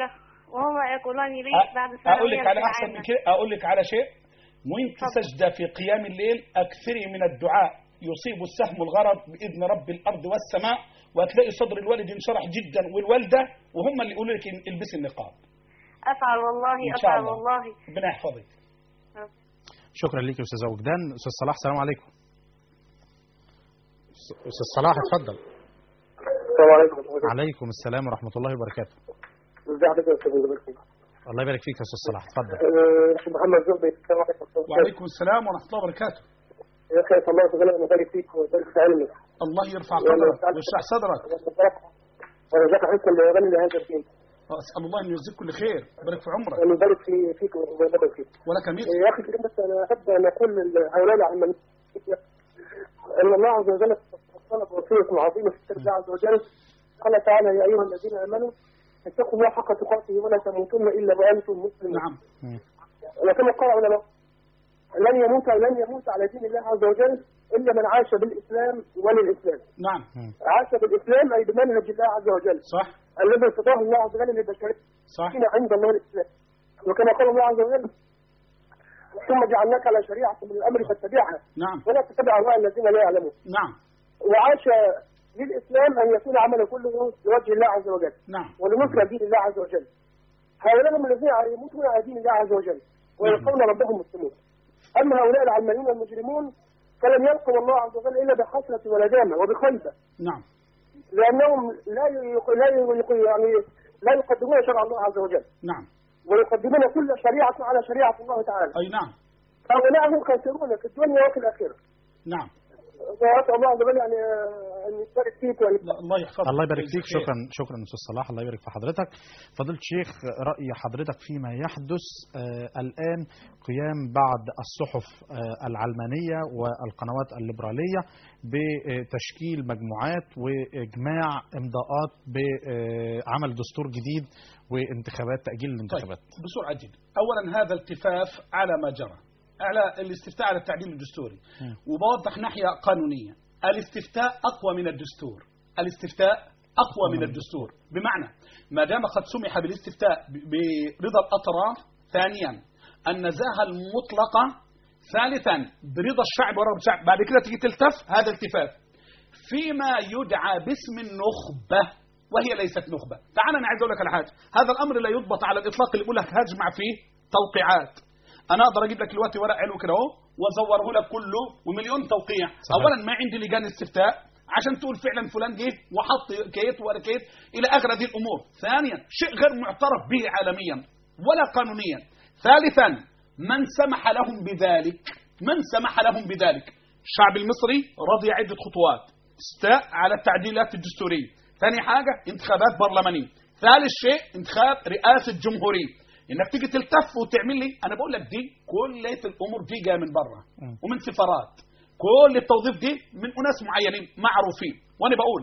وهما يقولان لي أ- بعد اقول ثانوية لك على احسن من العامة. كده اقول لك على شيء وانت اتفضل. سجده في قيام الليل اكثري من الدعاء يصيب السهم الغرض باذن رب الارض والسماء وهتلاقي صدر الوالد انشرح جدا والوالده وهم اللي يقولوا لك البسي النقاب افعل والله إن شاء افعل الله. والله ربنا يحفظك شكرا ليك يا استاذ وجدان استاذ صلاح السلام عليكم استاذ صلاح اتفضل السلام عليكم عليكم السلام ورحمه الله وبركاته ازي حضرتك يا استاذ زبير الله يبارك فيك يا استاذ صلاح اتفضل اخي محمد زغبي السلام عليكم وعليكم السلام ورحمه الله وبركاته يا اخي الله تعالى يبارك فيك ويبارك في علمك الله يرفع قدرك ويشرح صدرك ورزاك حسن لغني لهذا الدين اسال الله ان يجزيك كل خير ويبارك في عمرك وأن يبارك في فيك ويبارك فيك ولك مثل يا اخي الكريم بس انا احب ان اقول لهؤلاء العلمانيين ان الله عز وجل طلب وصيه عظيمه في كتاب الله عز وجل قال تعالى يا ايها الذين امنوا اتقوا الله حق تقاته ولا تموتن الا وانتم مسلمون مم. وكما قال العلماء لن يموت لن يموت على دين الله عز وجل الا من عاش بالاسلام وللاسلام نعم عاش بالاسلام اي بمنهج الله عز وجل صح الذي ارتضاه الله عز وجل للبشريه صح عند الله الاسلام وكما قال الله عز وجل ثم جعلناك على شريعه من الامر فاتبعها نعم ولا تتبع اهواء الذين لا يعلمون نعم وعاش للاسلام ان يكون عمله كله لوجه الله عز وجل نعم ولنصر دين الله عز وجل هؤلاء هم الذين يموتون على دين الله عز وجل ويلقون ربهم مسلمون اما هؤلاء العلمانيون المجرمون فلن يلقوا الله عز وجل الا بحسره وندامه وبخيبه نعم لانهم لا يق... لا يق... يعني لا يقدمون شرع الله عز وجل نعم ويقدمون كل شريعه على شريعه الله تعالى اي نعم هؤلاء هم خاسرون في الدنيا وفي الاخره نعم واسال الله عز وجل يعني ان يبارك فيك وان لا الله يحفظك الله يبارك فيك ويجزيك خير. شكرا شكرا استاذ صلاح الله يبارك في حضرتك فضيله الشيخ راي حضرتك فيما يحدث آه الان قيام بعض الصحف آه العلمانيه والقنوات الليبراليه بتشكيل مجموعات واجماع امضاءات بعمل دستور جديد وانتخابات تاجيل الانتخابات طيب بسرعة جدا أولا هذا التفاف على ما جرى على الاستفتاء على التعديل الدستوري مم. وبوضح ناحية قانونية الاستفتاء أقوى من الدستور الاستفتاء أقوى من الدستور بمعنى ما دام قد سمح بالاستفتاء ب- برضا الأطراف ثانيا النزاهة المطلقة ثالثا برضا الشعب ورغبة الشعب بعد كده تيجي تلتف هذا التفاف فيما يدعى باسم النخبة وهي ليست نخبة تعال أنا عايز أقول لك على حاجة هذا الأمر لا يضبط على الإطلاق اللي يقول لك هجمع فيه توقيعات أنا أقدر أجيب لك دلوقتي ورق علو كده أهو وأزوره لك كله ومليون توقيع صحيح. أولا ما عندي لجان استفتاء عشان تقول فعلا فلان جه وحط كيت ولا كيت الى اخر هذه الامور ثانيا شيء غير معترف به عالميا ولا قانونيا ثالثا من سمح لهم بذلك من سمح لهم بذلك الشعب المصري رضي عده خطوات استاء على التعديلات الدستوريه ثاني حاجه انتخابات برلمانيه ثالث شيء انتخاب رئاسه جمهوريه انك تيجي تلتف وتعمل لي انا بقول لك دي كل الامور دي جايه من بره مم. ومن سفارات كل التوظيف دي من اناس معينين معروفين وانا بقول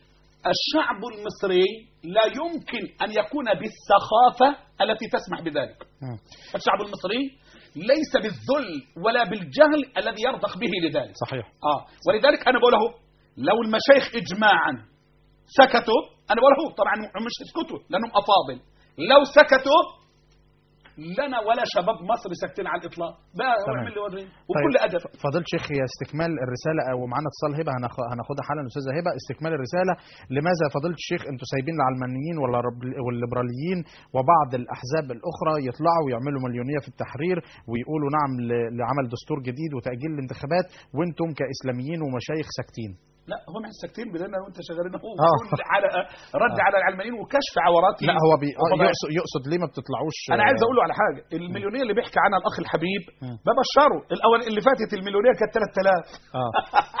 الشعب المصري لا يمكن ان يكون بالسخافه التي تسمح بذلك مم. الشعب المصري ليس بالذل ولا بالجهل الذي يرضخ به لذلك صحيح اه ولذلك انا بقول له لو المشايخ اجماعا سكتوا انا بقول له طبعا مش يسكتوا لانهم افاضل لو سكتوا لنا ولا شباب مصر ساكتين على الاطلاق بقى تمام. اعمل لي وريني وبكل طيب ادب فضيله الشيخ هي استكمال الرساله او معانا اتصال هبه هناخ- هناخدها حالا استاذه هبه استكمال الرساله لماذا فضيله الشيخ انتم سايبين العلمانيين ولا رب- والليبراليين وبعض الاحزاب الاخرى يطلعوا ويعملوا مليونيه في التحرير ويقولوا نعم ل- لعمل دستور جديد وتاجيل الانتخابات وانتم كاسلاميين ومشايخ ساكتين لا هم ساكتين بدنا وانت شغالين اهو آه. كل حلقه رد على العلمانيين وكشف عوراتهم لا هو بي... آه، وفضائح. يقصد, يقصد ليه ما بتطلعوش انا عايز اقول له على حاجه المليونيه اللي بيحكي عنها الاخ الحبيب مم. ببشره الاول اللي فاتت المليونيه كانت 3000 اه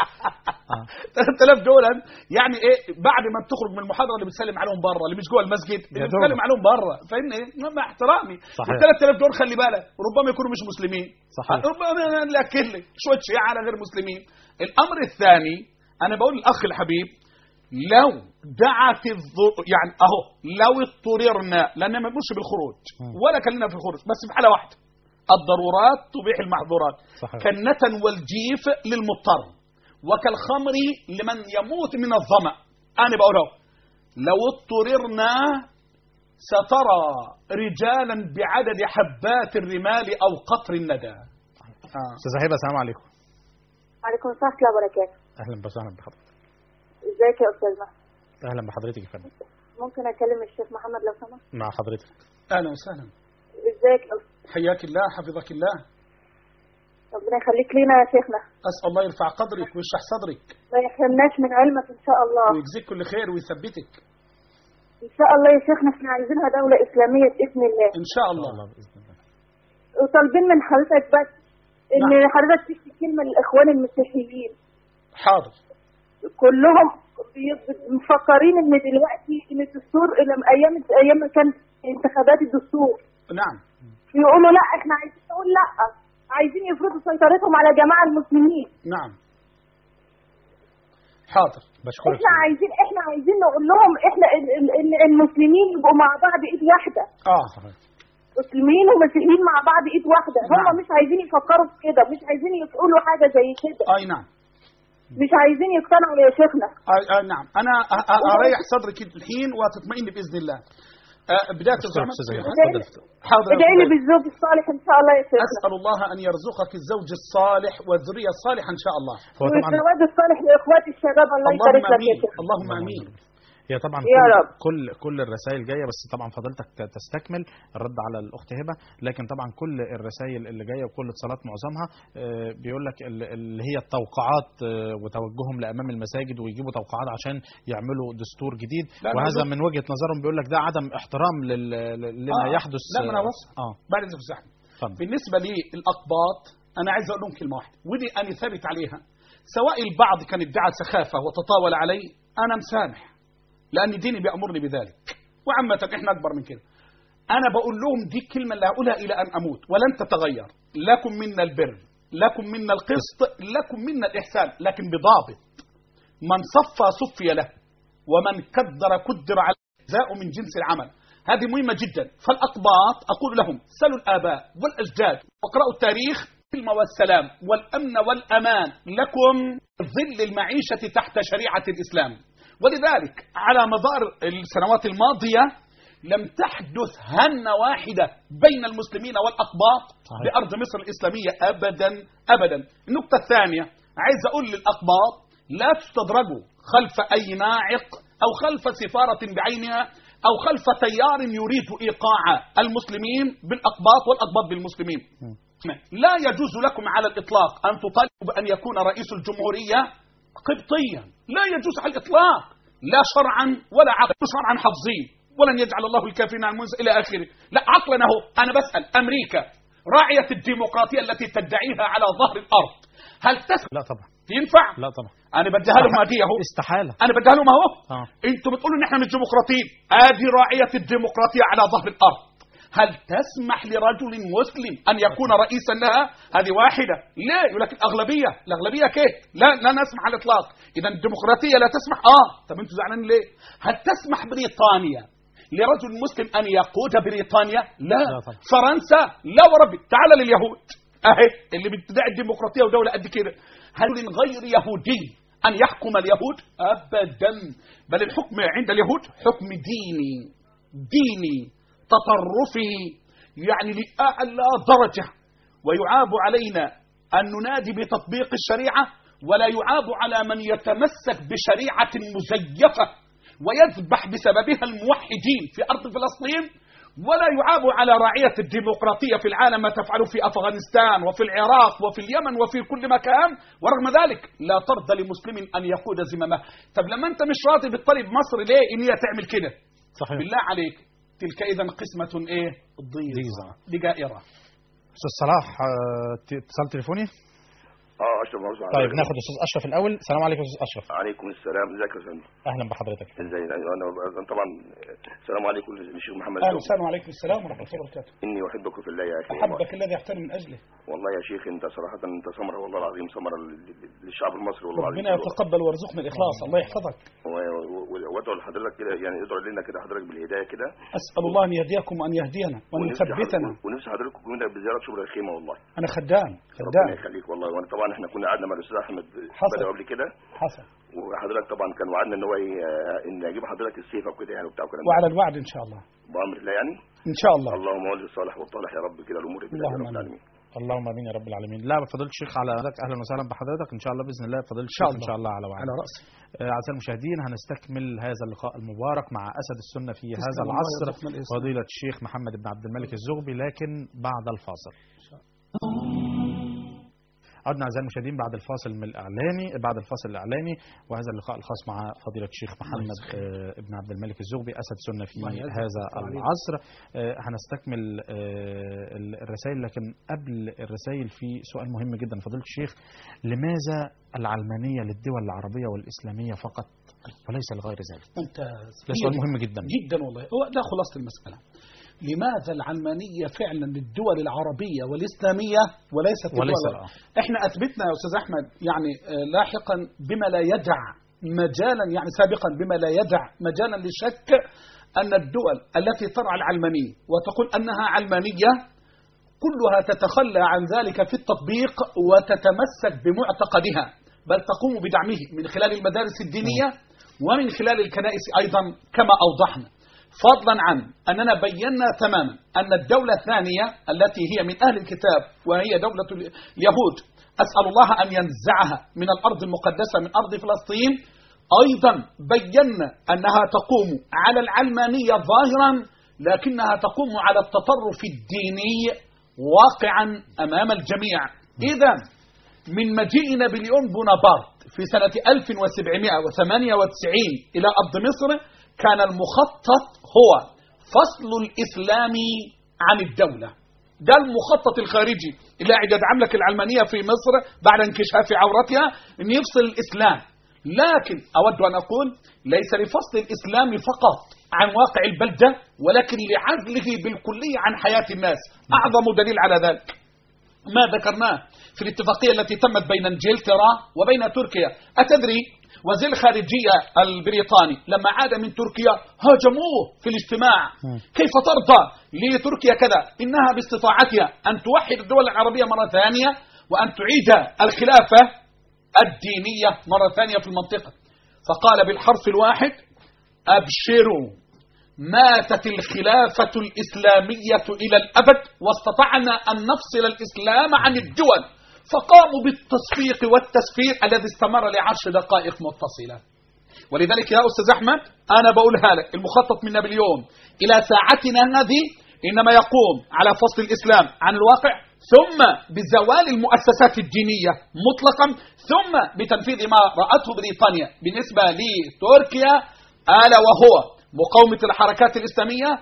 اه 3000 دول يعني ايه بعد ما بتخرج من المحاضره اللي بتسلم عليهم بره اللي مش جوه المسجد اللي دوب. بتسلم عليهم بره فاهمني ايه مع احترامي صحيح. ال 3000 دول خلي بالك ربما يكونوا مش مسلمين صحيح. ربما ناكل لي شويه شيعه على غير مسلمين الامر الثاني انا بقول للاخ الحبيب لو دعت الظروف يعني اهو لو اضطررنا لان ما بنقولش بالخروج مم. ولا كلنا في الخروج بس في حاله واحده الضرورات تبيح المحظورات صحيح. كالنتن والجيف للمضطر وكالخمر لمن يموت من الظمأ أنا بقول أهو لو اضطررنا سترى رجالا بعدد حبات الرمال أو قطر الندى آه. استاذه هبه السلام عليكم وعليكم السلام ورحمة الله وبركاته اهلا وسهلا بحضرتك ازيك يا أستاذ محمد اهلا بحضرتك يا فندم ممكن أكلم الشيخ محمد لو سمحت مع حضرتك أهلا وسهلا ازيك يا أستاذ حياك الله حفظك الله ربنا يخليك لينا يا شيخنا أسأل الله يرفع قدرك ويشرح صدرك ما يحرمناش من علمك إن شاء الله ويجزيك كل خير ويثبتك إن شاء الله يا شيخنا احنا عايزينها دولة إسلامية بإذن الله إن شاء ان شاء الله الله باذن الله وطالبين من حضرتك بس إن نعم. حضرتك تكتب كلمة للإخوان المسيحيين حاضر كلهم بي- مفكرين إن دلوقتي إن الدستور إلى أيام أيام ما كان انتخابات الدستور نعم يقولوا لا احنا عايزين نقول لا عايزين يفرضوا سيطرتهم على جماعة المسلمين نعم حاضر بشكرك احنا عايزين احنا عايزين نقول لهم احنا ال- ال- ال- المسلمين يبقوا مع بعض ايد واحده آه مسلمين ومسيحيين مع بعض ايد واحده هم نعم. مش عايزين يفكروا في كده مش عايزين يقولوا حاجه زي كده أي نعم مش عايزين يقتنعوا يا شيخنا آه آه نعم أنا أ- أ- أريح صدرك الحين وتطمئن بإذن الله آه بداية بشكرك الزحمة استاذه هبه ادعي- اتفضل حاضر يا ادعي لي أستاذ. بالزوج الصالح ان شاء الله يا شيخنا أسأل الله أن يرزقك الزوج الصالح والذرية الصالحة إن شاء الله هو طبعا والزواج الصالح لاخوات الشباب الله اللهم يبارك لك يا آمين شيخ اللهم آمين هي طبعا يا كل, رب. كل كل الرسائل جايه بس طبعا فضلتك تستكمل الرد على الاخت هبه لكن طبعا كل الرسائل اللي جايه وكل اتصالات معظمها آه، بيقول لك ال- اللي هي التوقعات آه، وتوجههم لامام المساجد ويجيبوا توقعات عشان يعملوا دستور جديد لا، أنا وهذا عاوز- من وجهه نظرهم بيقول لك ده عدم احترام لل- لل- لما آه، يحدث لا، ما أنا آه، وصل. اه بعد إذن الزحمة اتفضل بالنسبة للأقباط أنا عايز أقول لهم كلمة واحدة ودي أنا ثابت عليها سواء البعض كان ادعى سخافة وتطاول علي أنا مسامح لأن ديني بيأمرني بذلك وعامة إحنا أكبر من كده أنا بقول لهم دي الكلمة اللي هقولها إلى أن أموت ولن تتغير لكم منا البر لكم منا القسط لكم منا الإحسان لكن بضابط من صفى صفي له ومن كدر كدر على جزاء من جنس العمل هذه مهمة جدا فالأقباط أقول لهم سلوا الآباء والأجداد واقرأوا التاريخ السلم والسلام والأمن والأمان لكم ظل المعيشة تحت شريعة الإسلام ولذلك على مدار السنوات الماضية لم تحدث هنة واحدة بين المسلمين والأقباط صحيح. بأرض مصر الإسلامية أبدا أبدا النقطة الثانية عايز أقول للأقباط لا تستدرجوا خلف أي ناعق أو خلف سفارة بعينها أو خلف تيار يريد إيقاع المسلمين بالأقباط والأقباط بالمسلمين لا يجوز لكم على الإطلاق أن تطالبوا بأن يكون رئيس الجمهورية قبطيا لا يجوز على الإطلاق لا شرعا ولا عقلا شرعا حفظين ولن يجعل الله الكافرين على المنزل إلى آخره لا عقلا أهو أنا بسأل أمريكا راعية الديمقراطية التي تدعيها على ظهر الأرض هل تسمح لا طبعا ينفع لا طبعا أنا بديها لهم هدية أهو استحاله أنا بديها لهم أهو اه انتوا بتقولوا ان احنا مش ديمقراطيين ادي راعيه الديمقراطيه على ظهر الارض هل تسمح لرجل مسلم ان يكون رئيسا لها هذه واحده ليه يقول لك الاغلبيه الاغلبيه كيف لا لا نسمح على الاطلاق اذا الديمقراطيه لا تسمح اه طب انتوا زعلانين ليه هل تسمح بريطانيا لرجل مسلم ان يقود بريطانيا لا, لا طبعا. فرنسا لا وربي تعال لليهود اهي اللي بتدعي الديمقراطيه ودوله قد كده هل من غير يهودي أن يحكم اليهود أبدا بل الحكم عند اليهود حكم ديني ديني تطرفي يعني لأعلى درجة ويعاب علينا أن ننادي بتطبيق الشريعة ولا يعاب على من يتمسك بشريعة مزيفة ويذبح بسببها الموحدين في أرض فلسطين ولا يعاب على راعية الديمقراطية في العالم ما تفعله في أفغانستان وفي العراق وفي اليمن وفي كل مكان ورغم ذلك لا ترضى لمسلم أن يقود زمامه طب لما أنت مش راضي بالطالب مصر ليه إن هي تعمل كده صحيح بالله عليك تلك إذا قسمة إيه ضيزة ضيزة. دقائرة استاذ صلاح آه، ت- اتصال تليفوني اه اشرف مرزوق طيب ناخد استاذ اشرف الاول السلام عليكم استاذ اشرف عليكم السلام ازيك يا فندم اهلا بحضرتك ازاي انا أنا طبعا السلام عليكم للشيخ محمد أهلا زوج. وسهلا وعليكم السلام ورحمة الله وبركاته اني احبك في الله يا اخي والله. أحبك الذي أحترم من أجله والله يا شيخ انت صراحه انت سمره والله العظيم سمره لل- لل- للشعب المصري والله العظيم ربنا يتقبل ويرزقنا الإخلاص الله يحفظك و- و- وادعو لحضرتك كده يعني ادعو لنا كده حضرتك بالهدايه كده أسأل الله أن يهديكم وأن يهدينا وأن ونفسي يثبتنا حضرتك- ونفسي حضرتك كنا بزياره شبرا الخيمه والله أنا خدام ربنا خدام يخليك والله وانا طبعا احنا كنا قعدنا مع الاستاذ احمد حصل. بدأ قبل كده حصل وحضرتك طبعا كان وعدنا ان هو ي- ان يجيب حضرتك السيف او كده يعني وبتاع وكلام ده. وعلى الوعد ان شاء الله بامر الله يعني ان شاء الله اللهم ولي الصالح والطالح يا رب كده الامور كده يا اللهم رب آمين. العالمين اللهم امين يا رب العالمين لا فضيله الشيخ على حضرتك اهلا وسهلا بحضرتك ان شاء الله باذن الله فضيله إن شاء الشيخ ان الله. شاء الله على وعد على راسي آه، اعزائي المشاهدين هنستكمل هذا اللقاء المبارك مع اسد السنه في تسلم هذا الله العصر يرزقنا الإسلام. فضيله الشيخ محمد بن عبد الملك الزغبي لكن بعد الفاصل عدنا اعزائي المشاهدين بعد الفاصل من الاعلاني بعد الفاصل الاعلاني وهذا اللقاء الخاص مع فضيله الشيخ محمد آه، ابن عبد الملك الزغبي اسد سنه في الله يجزاك هذا الله عليك. العصر آه، هنستكمل آه، الرسائل لكن قبل الرسائل في سؤال مهم جدا فضيله الشيخ لماذا العلمانيه للدول العربيه والاسلاميه فقط وليس لغير ذلك انت ده سؤال مهم جدا جدا والله هو ده خلاصه المساله لماذا العلمانيه فعلا للدول العربيه والاسلاميه وليست وليس الدول لا. احنا اثبتنا يا استاذ احمد يعني آه، لاحقا بما لا يدع مجالا يعني سابقا بما لا يدع مجالا لشك ان الدول التي ترعى العلمانيه وتقول انها علمانيه كلها تتخلى عن ذلك في التطبيق وتتمسك بمعتقدها بل تقوم بدعمه من خلال المدارس الدينيه ومن خلال الكنائس ايضا كما اوضحنا فضلا عن اننا بينا تماما ان الدوله الثانيه التي هي من اهل الكتاب وهي دوله اليهود اسال الله ان ينزعها من الارض المقدسه من ارض فلسطين ايضا بينا انها تقوم على العلمانيه ظاهرا لكنها تقوم على التطرف الديني واقعا امام الجميع اذا من مجيء نابليون بونابرت في سنة 1798 إلى أرض مصر كان المخطط هو فصل الإسلام عن الدولة ده المخطط الخارجي اللي قاعد يدعم لك العلمانية في مصر بعد انكشاف عورتها أن يفصل الإسلام لكن أود أن أقول ليس لفصل الإسلام فقط عن واقع البلدة ولكن لعزله بالكلية عن حياة الناس أعظم دليل على ذلك ما ذكرناه في الاتفاقية التي تمت بين انجلترا وبين تركيا أتدري وزير الخارجية البريطاني لما عاد من تركيا هاجموه في الاجتماع كيف ترضى لتركيا كذا إنها باستطاعتها أن توحد الدول العربية مرة ثانية وأن تعيد الخلافة الدينية مرة ثانية في المنطقة فقال بالحرف الواحد أبشروا ماتت الخلافة الإسلامية إلى الأبد واستطعنا أن نفصل الإسلام عن الدول فقاموا بالتصفيق والتسفير الذي استمر لعشر دقائق متصلة ولذلك يا أستاذ أحمد أنا بقولها لك المخطط من نابليون إلى ساعتنا هذه إنما يقوم على فصل الإسلام عن الواقع ثم بزوال المؤسسات الدينية مطلقا ثم بتنفيذ ما رأته بريطانيا بالنسبة لتركيا ألا وهو مقاومة الحركات الإسلامية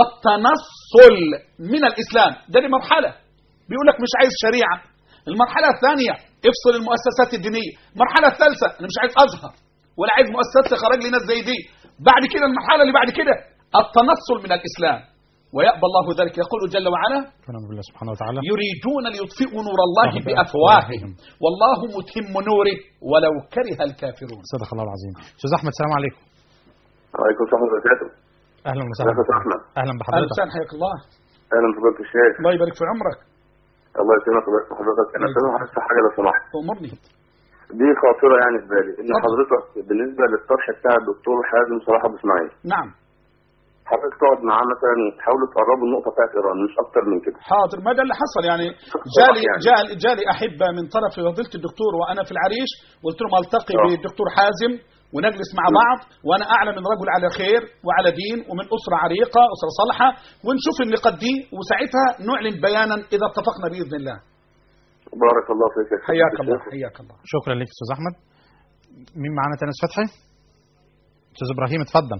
والتنصل من الإسلام ده دي مرحلة بيقول لك مش عايز شريعة المرحلة الثانية افصل المؤسسات الدينية المرحلة الثالثة أنا مش عايز أزهر ولا عايز مؤسسات تخرج لي ناس زي دي بعد كده المرحلة اللي بعد كده التنصل من الإسلام ويأبى الله ذلك يقول جل وعلا ونعم بالله سبحانه وتعالى يريدون ليطفئوا نور الله بأفواههم والله متم نوره ولو كره الكافرون صدق الله العظيم استاذ احمد السلام عليكم وعليكم السلام ورحمه الله وبركاته اهلا وسهلا ازيك يا احمد اهلا أهلا بحضرتك وسهلا حياك الله اهلا بفضيله الشيخ الله يبارك في عمرك الله يسلمك ويبارك في حضرتك انا الله سامع حاسس حاجه لو سمحت أمرني دي خاطره يعني في بالي ان اتفضل. حضرتك بالنسبه للطرح بتاع الدكتور حازم صلاح ابو اسماعيل نعم حضرتك تقعد معاه مثلا تحاولوا تقربوا النقطه بتاعت ايران مش اكتر من كده حاضر ما ده اللي حصل يعني جالي يعني. جالي, جالي أحبة من طرف فضيلة الدكتور وأنا في العريش قلت لهم ألتقي آه. بالدكتور حازم ونجلس مع بعض وأنا أعلم من رجل على خير وعلى دين ومن أسرة عريقة أسرة صالحة ونشوف النقاط دي وساعتها نعلن بيانا إذا اتفقنا بإذن الله بارك الله فيك يا سيدي حياك الله الشيخ. حياك الله شكرا لك استاذ احمد مين معانا تاني استاذ فتحي استاذ ابراهيم اتفضل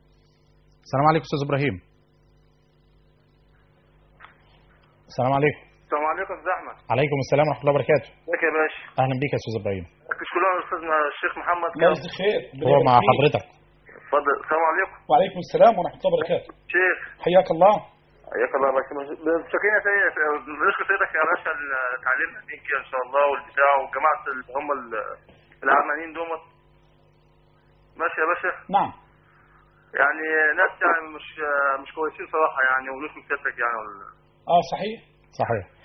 السلام عليكم استاذ ابراهيم السلام عليكم السلام عليكم استاذ احمد عليكم السلام ورحمه الله وبركاته ازيك يا باشا اهلا بيك يا استاذ ابراهيم شكرا استاذنا الشيخ محمد الله يجزيك خير هو مع حضرتك اتفضل السلام عليكم وعليكم السلام ورحمة الله وبركاته شيخ حياك الله حياك الله بارك شكرا يا سيد بنشكر سيدك يا باشا التعليم الدين كده ان شاء الله والبتاع والجماعه اللي هم ال- العلمانيين دومت ماشي يا باشا نعم يعني ناس يعني مش مش كويسين صراحه يعني ونشكر سيادتك يعني وال- اه صحيح صحيح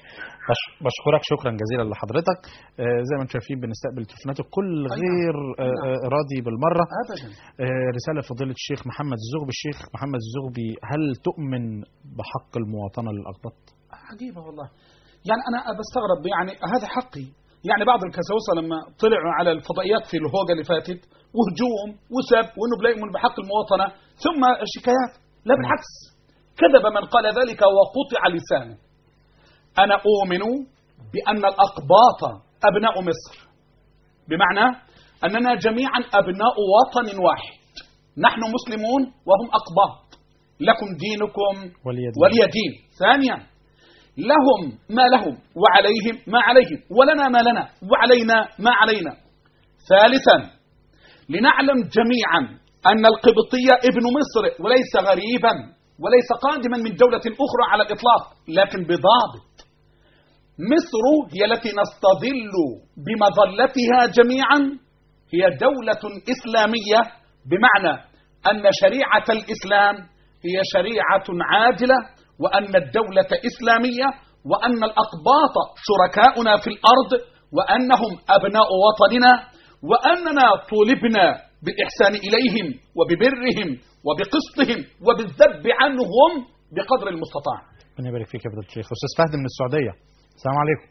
بش- بشكرك شكرا جزيلا لحضرتك آه، زي ما انتم شايفين بنستقبل تليفونات الكل غير آه، آه، راضي بالمره ابدا آه، رساله فضيله الشيخ محمد الزغبي الشيخ محمد الزغبي هل تؤمن بحق المواطنه للاقباط؟ عجيبة والله يعني أنا بستغرب يعني هذا حقي يعني بعض الكسوسة لما طلعوا على الفضائيات في الهوجة اللي فاتت وهجوم وسب وانه لا يؤمن بحق المواطنة ثم شكايات لا بالعكس كذب من قال ذلك وقطع لسانه أنا أؤمن بأن الأقباط أبناء مصر بمعنى أننا جميعا أبناء وطن واحد نحن مسلمون وهم أقباط لكم دينكم ولي دين. ولي دين ثانيا لهم ما لهم وعليهم ما عليهم ولنا ما لنا وعلينا ما علينا ثالثا لنعلم جميعا أن القبطية ابن مصر وليس غريبا وليس قادما من دولة أخرى على الإطلاق لكن بضابط مصر هي التي نستظل بمظلتها جميعا هي دولة إسلامية بمعنى أن شريعة الإسلام هي شريعة عادلة وأن الدولة إسلامية وأن الأقباط شركاؤنا في الأرض وأنهم أبناء وطننا وأننا طولبنا بالإحسان إليهم وببرهم وبقسطهم وبالذب عنهم بقدر المستطاع ربنا يبارك فيك يا فضيله الشيخ استاذ فهد من السعوديه السلام عليكم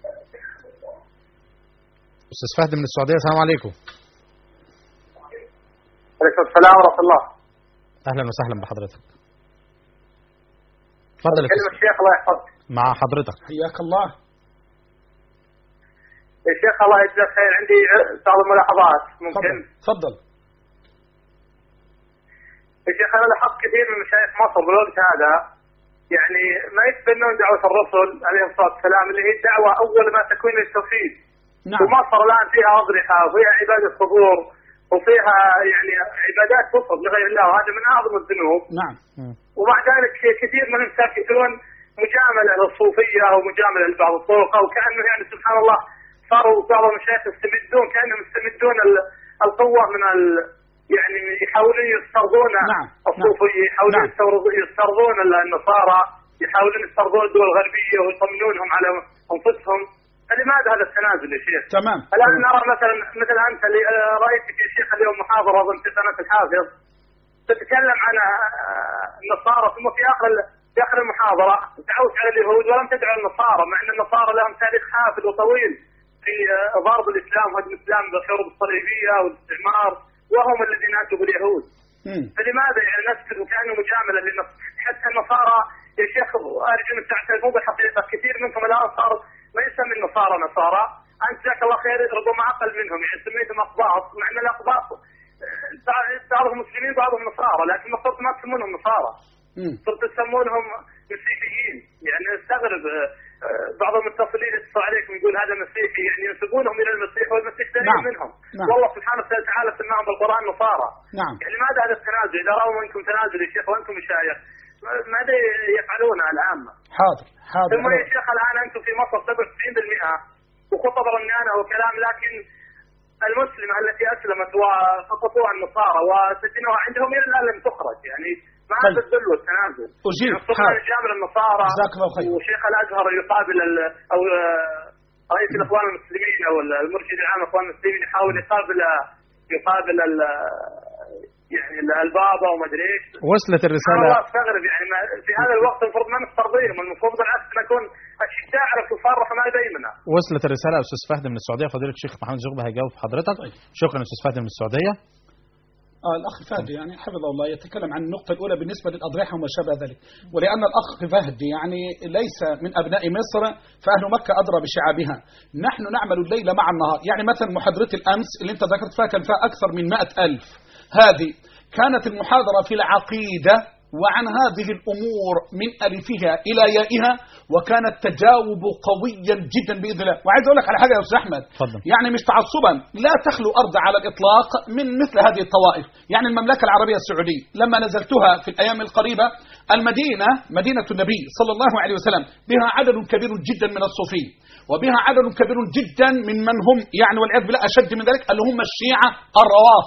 استاذ فهد من السعوديه السلام عليكم عليكم السلام ورحمه الله اهلا وسهلا بحضرتك اتفضل يا كلمة أستاذ. الشيخ الله يحفظك مع حضرتك حياك الله يا شيخ الله يجزاك خير عندي بعض الملاحظات ممكن تفضل تفضل يا شيخ انا لاحظت كثير من مشايخ مصر بالوقت هذا يعني ما يتبنون دعوة الرسل عليه الصلاة والسلام اللي هي الدعوة أول ما تكون للتوحيد نعم ومصر الآن فيها أضرحة وفيها عبادة قبور وفيها يعني عبادات تصب لغير الله وهذا من أعظم الذنوب نعم ومع ذلك كثير منهم ساكتون مجامله للصوفيه او مجامله لبعض الطرق او كانه يعني سبحان الله صاروا بعض المشايخ يستمدون كانهم يستمدون ال- القوه من ال يعني يحاولون يسترضون نعم، الصوفيه يحاولون نعم. يسترض- يسترضون ال- النصارى يحاولون يسترضون الدول الغربيه ويطمنونهم على انفسهم فلماذا هذا التنازل يا شيخ؟ تمام الان نرى مثلا مثل انت اللي آه، رايتك يا شيخ اليوم محاضره اظن في قناه الحافظ تتكلم عن آه، النصارى ثم في اخر ال- في اخر المحاضره دعوت على اليهود ولم تدعو النصارى مع ان النصارى لهم تاريخ حافل وطويل في آه، ضرب الاسلام وهدم الاسلام بالحروب الصليبيه والاستعمار وهم الذين اتوا باليهود مم. فلماذا يعني نسكت وكانه مجامله للنص حتى النصارى يا شيخ ارجو انك تعترفوا بالحقيقه كثير منكم الان صار ما يسمي النصارى نصارى انت جزاك الله خير ربما اقل منهم يعني سميتهم اقباط مع ان الاقباط آه، بعضهم مسلمين بعضهم نصارى لكن المفروض ما تسمونهم نصارى مم. صرت تسمونهم مسيحيين يعني استغرب آه، آه، بعض المتصلين يتصل عليكم يقول هذا مسيحي يعني ينسبونهم الى المسيح والمسيح بريء نعم. منهم نعم. والله سبحانه وتعالى سماهم بالقران نصارى نعم يعني لماذا هذا التنازل؟ اذا راوا منكم تنازل يا شيخ وانتم مشايخ ما- ماذا يفعلونها العامه؟ حاضر حاضر ثم يا شيخ الان انتم في مصر 97% وخطب رنانه وكلام لكن المسلمه التي اسلمت وسقطوها النصارى وسجنوها عندهم الى الان لم تخرج يعني ما طيب. هذا الذل والتنازل أجيب يعني صرنا حاضر نجامل النصارى جزاك الله خير. وشيخ الازهر يقابل ال- او آه، رئيس الاخوان المسلمين او المرشد العام الاخوان المسلمين يحاول يقابل يقابل ال- يعني البابا وما ادري ايش وصلت انا الرساله والله استغرب يعني ما في هذا الوقت المفروض ما نسترضيهم المفروض بالعكس نكون اشداء على الكفار رحماء بيننا وصلت الرساله يا استاذ فهد من السعوديه فضيله الشيخ محمد زغبي هيجاوب حضرتك طيب. شكرا استاذ فهد من السعوديه آه الأخ فهد يعني حفظه الله يتكلم عن النقطة الأولى بالنسبة للأضرحة وما شابه ذلك ولأن الأخ فهد يعني ليس من أبناء مصر فأهل مكة أدرى بشعابها نحن نعمل الليل مع النهار يعني مثلا محاضرة الأمس اللي أنت ذكرت فيها كان فيها أكثر من مائة ألف هذه كانت المحاضرة في العقيدة وعن هذه الأمور من ألفها إلى يائها وكان التجاوب قويا جدا بإذن الله وعايز أقول لك على حاجة يا أستاذ أحمد اتفضل. يعني مش تعصبا لا تخلو أرض على الإطلاق من مثل هذه الطوائف يعني المملكة العربية السعودية لما نزلتها في الأيام القريبة المدينة مدينة النبي صلى الله عليه وسلم بها عدد كبير جدا من الصوفية وبها عدد كبير جدا من من هم يعني والعياذ بالله أشد من ذلك اللي هم الشيعة الروافض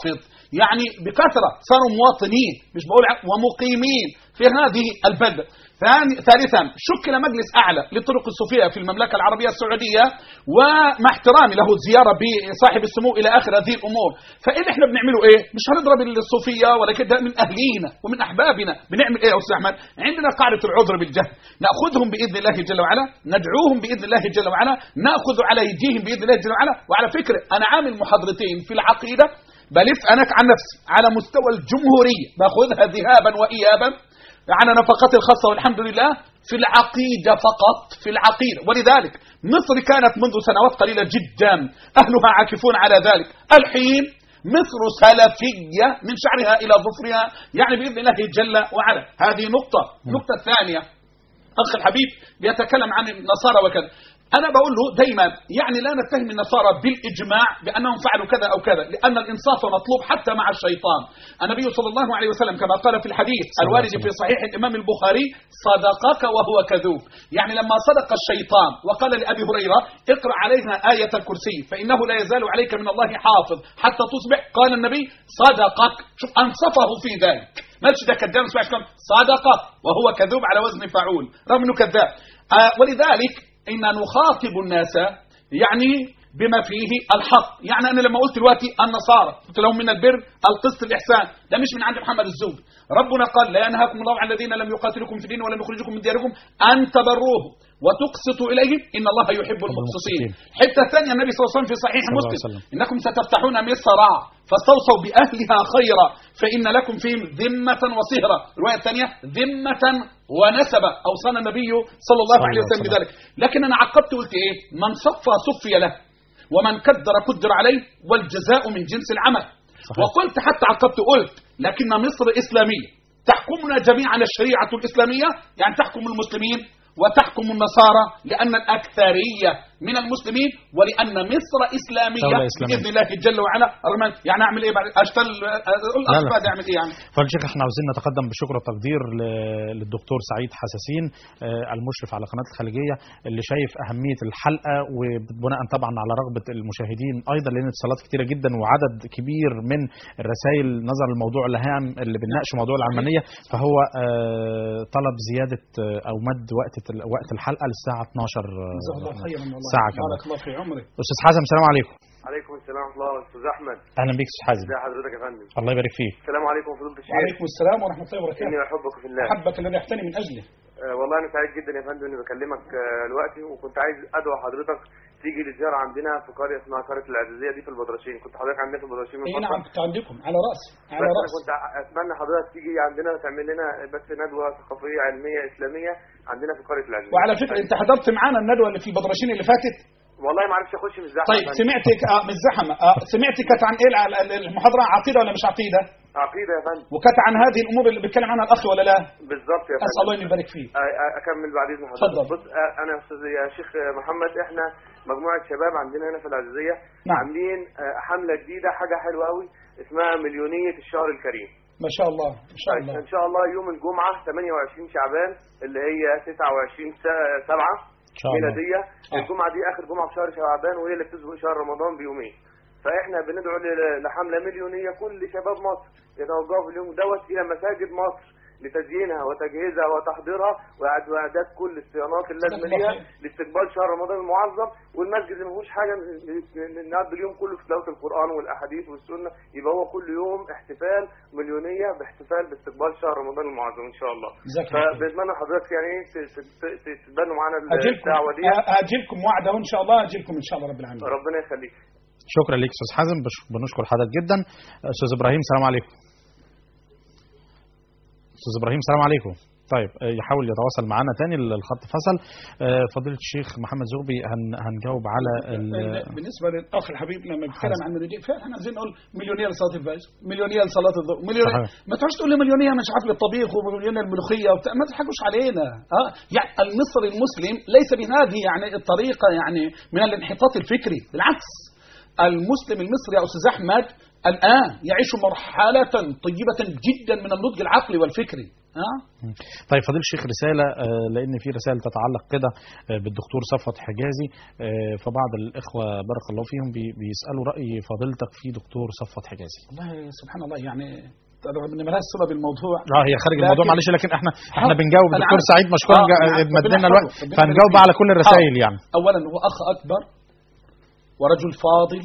يعني بكثره صاروا مواطنين مش بقول ع- ومقيمين في هذه البلده ثاني ثالثا شكل مجلس اعلى للطرق الصوفيه في المملكه العربيه السعوديه ومع احترامي له الزياره بصاحب السمو الى اخر هذه الامور فايه احنا بنعمله ايه مش هنضرب الصوفيه ولكن ده من اهلينا ومن احبابنا بنعمل ايه يا استاذ احمد عندنا قاعده العذر بالجهل ناخذهم باذن الله جل وعلا ندعوهم باذن الله جل وعلا ناخذ على ايديهم باذن الله جل وعلا وعلى فكره انا عامل محاضرتين في العقيده بلف انا عن نفسي على مستوى الجمهوريه باخذها ذهابا وايابا على نفقاتي الخاصه والحمد لله في العقيده فقط في العقيده ولذلك مصر كانت منذ سنوات قليله جدا اهلها عاكفون على ذلك الحين مصر سلفيه من شعرها الى ظفرها يعني باذن الله جل وعلا هذه نقطه النقطه الثانيه اخ الحبيب بيتكلم عن النصارى وكذا انا بقول له دايما يعني لا نتهم النصارى بالاجماع بانهم فعلوا كذا او كذا لان الانصاف مطلوب حتى مع الشيطان النبي صلى الله عليه وسلم كما قال في الحديث الله الوارد عليه في صحيح الامام البخاري صدقك وهو كذوب يعني لما صدق الشيطان وقال لابي هريره اقرا عليها ايه الكرسي فانه لا يزال عليك من الله حافظ حتى تصبح قال النبي صدقك شوف انصفه في ذلك مالش ده كذاب اسمعش كم صدقه وهو كذوب على وزن فاعول رغم انه كذاب آه ولذلك ان نخاطب الناس يعني بما فيه الحق يعني انا لما قلت دلوقتي النصارى قلت لهم من البر القسط الاحسان ده مش من عند محمد الزوج ربنا قال لا ينهاكم الله عن الذين لم يقاتلوكم في الدين ولم يخرجوكم من دياركم ان تبروهم وتقسطوا اليهم ان الله يحب المقسطين الحته الثانيه النبي صلى الله عليه وسلم في صحيح صلى الله عليه مسلم وسلم. انكم ستفتحون مصرع فاستوصوا باهلها خيرا فان لكم فيهم ذمه وصهرا الروايه الثانيه ذمه ونسبا اوصانا النبي صلى الله صلى عليه الله وسلم عليه بذلك لكن انا عقبت قلت ايه من صفى صفي له ومن كدر قدر عليه والجزاء من جنس العمل صحيح. وقلت حتى عقبت قلت لكن مصر اسلاميه تحكمنا جميعا الشريعه الاسلاميه يعني تحكم المسلمين وتحكم النصارى لان الاكثريه من المسلمين ولان مصر اسلاميه دولة إسلامية. باذن الله جل وعلا الرحمن يعني اعمل ايه بعد اشتغل اقول لا، لا. الاخبار اعمل ايه يعني فضل الشيخ احنا عاوزين نتقدم بالشكر والتقدير ل- للدكتور سعيد حساسين آه، المشرف على قناه الخليجيه اللي شايف اهميه الحلقه وبناء طبعا على رغبه المشاهدين ايضا لان اتصالات كتيره جدا وعدد كبير من الرسائل نظرا للموضوع الهام اللي بنناقش موضوع العلمانيه فهو آه، طلب زياده آه، او مد وقت وقت الحلقه للساعه 12 جزاه الله آه، خيرا والله ساعه كامله بارك الله في عمرك استاذ حازم السلام عليكم عليكم السلام ورحمه الله استاذ احمد اهلا بيك استاذ حازم ازي حضرتك يا فندم الله يبارك فيك السلام عليكم فضيله الشيخ وعليكم السلام ورحمه الله وبركاته اني احبك في الله احبك الذي احتني من اجله آه والله انا سعيد جدا يا فندم اني بكلمك آه دلوقتي وكنت عايز ادعو حضرتك تيجي للزياره عندنا في قريه اسمها قريه العزيزيه دي في البدرشين كنت حضرتك عندنا في البدرشين من اي فتره نعم كنت عندكم على راسي على بس انا راسي كنت اتمنى حضرتك تيجي عندنا تعمل لنا بس ندوه ثقافيه علميه اسلاميه عندنا في قريه العزيزيه وعلى فكره انت حضرت معانا الندوه اللي في البدرشين اللي فاتت والله ما عرفتش اخش في الزحمه طيب يا فندم. سمعت آه مش زحمه آه سمعت كانت عن ايه الع- ال- المحاضره عقيده ولا مش عقيده عقيده يا فندم وكانت عن هذه الامور اللي بيتكلم عنها الاخ ولا لا بالظبط يا اسال الله فندم ان يبارك فيك آه، آه، اكمل بعد اذن اتفضل. حضرتك بص آه، انا يا استاذ يا شيخ محمد احنا مجموعه شباب عندنا هنا في العزيزيه نعم. عاملين آه، حمله جديده حاجه حلوه قوي اسمها مليونيه الشهر الكريم ما شاء الله ما شاء الله ان شاء الله يوم الجمعه 28 شعبان اللي هي 29 س- 7 ان شاء الله ميلاديه آه. الجمعه دي اخر جمعه في شهر شعبان وهي اللي بتسبق شهر رمضان بيومين فاحنا بندعو ل- لحمله مليونيه كل شباب مصر يتوجهوا في اليوم دوت الى مساجد مصر لتزيينها وتجهيزها وتحضيرها وإعد- واعداد كل الصيانات اللازمه جزاك الله ليها خير. لاستقبال شهر رمضان المعظم والمسجد اللي ما فيهوش حاجه ن- ن- نقضي اليوم كله في تلاوه القران والاحاديث والسنه يبقى هو كل يوم احتفال مليونيه باحتفال باستقبال شهر رمضان المعظم ان شاء الله جزاك الله خير. فبتمنى حضرتك يعني ايه ت- ت- ت- ت- تتبنوا معانا اجيلكم الدعوه دي آه، اجيلكم وعده ان شاء الله اجيلكم ان شاء الله رب العالمين ربنا يخليك شكرا ليك استاذ حازم بش- بنشكر حضرتك جدا استاذ ابراهيم السلام عليكم استاذ ابراهيم السلام عليكم طيب آه، يحاول يتواصل معنا تاني الخط فصل آه، فضيله الشيخ محمد زغبي هن هنجاوب على ال- بالنسبه للاخ الحبيب لما بيتكلم حسن. عن مليونيه فعلا احنا عايزين نقول مليونيه لصلاه الفجر مليونيه لصلاه الظهر مليونيه صحيح. ما تقعدش تقول لي مليونيه مش عارف للطبيخ ومليونيه الملوخيه وبتاع ما تضحكوش علينا اه يعني المصري المسلم ليس بهذه يعني الطريقه يعني من الانحطاط الفكري بالعكس المسلم المصري يا استاذ احمد الآن يعيش مرحلة طيبة جدا من النضج العقلي والفكري ها؟ طيب فضيل الشيخ رسالة آه، لأن في رسائل تتعلق كده آه، بالدكتور صفوت حجازي آه، فبعض الإخوة بارك الله فيهم بي- بيسألوا رأي فضيلتك في دكتور صفوت حجازي والله سبحان الله يعني رغم ان ملهاش صله بالموضوع اه هي خارج الموضوع لكن- معلش لكن احنا احنا بنجاوب أنا دكتور عارف. سعيد مشكورا آه، جا- أنا عارف. مدينا ربنا الوقت يحفظه. ربنا فهنجاوب يبارك على كل الرسائل يعني اولا هو اخ اكبر ورجل فاضل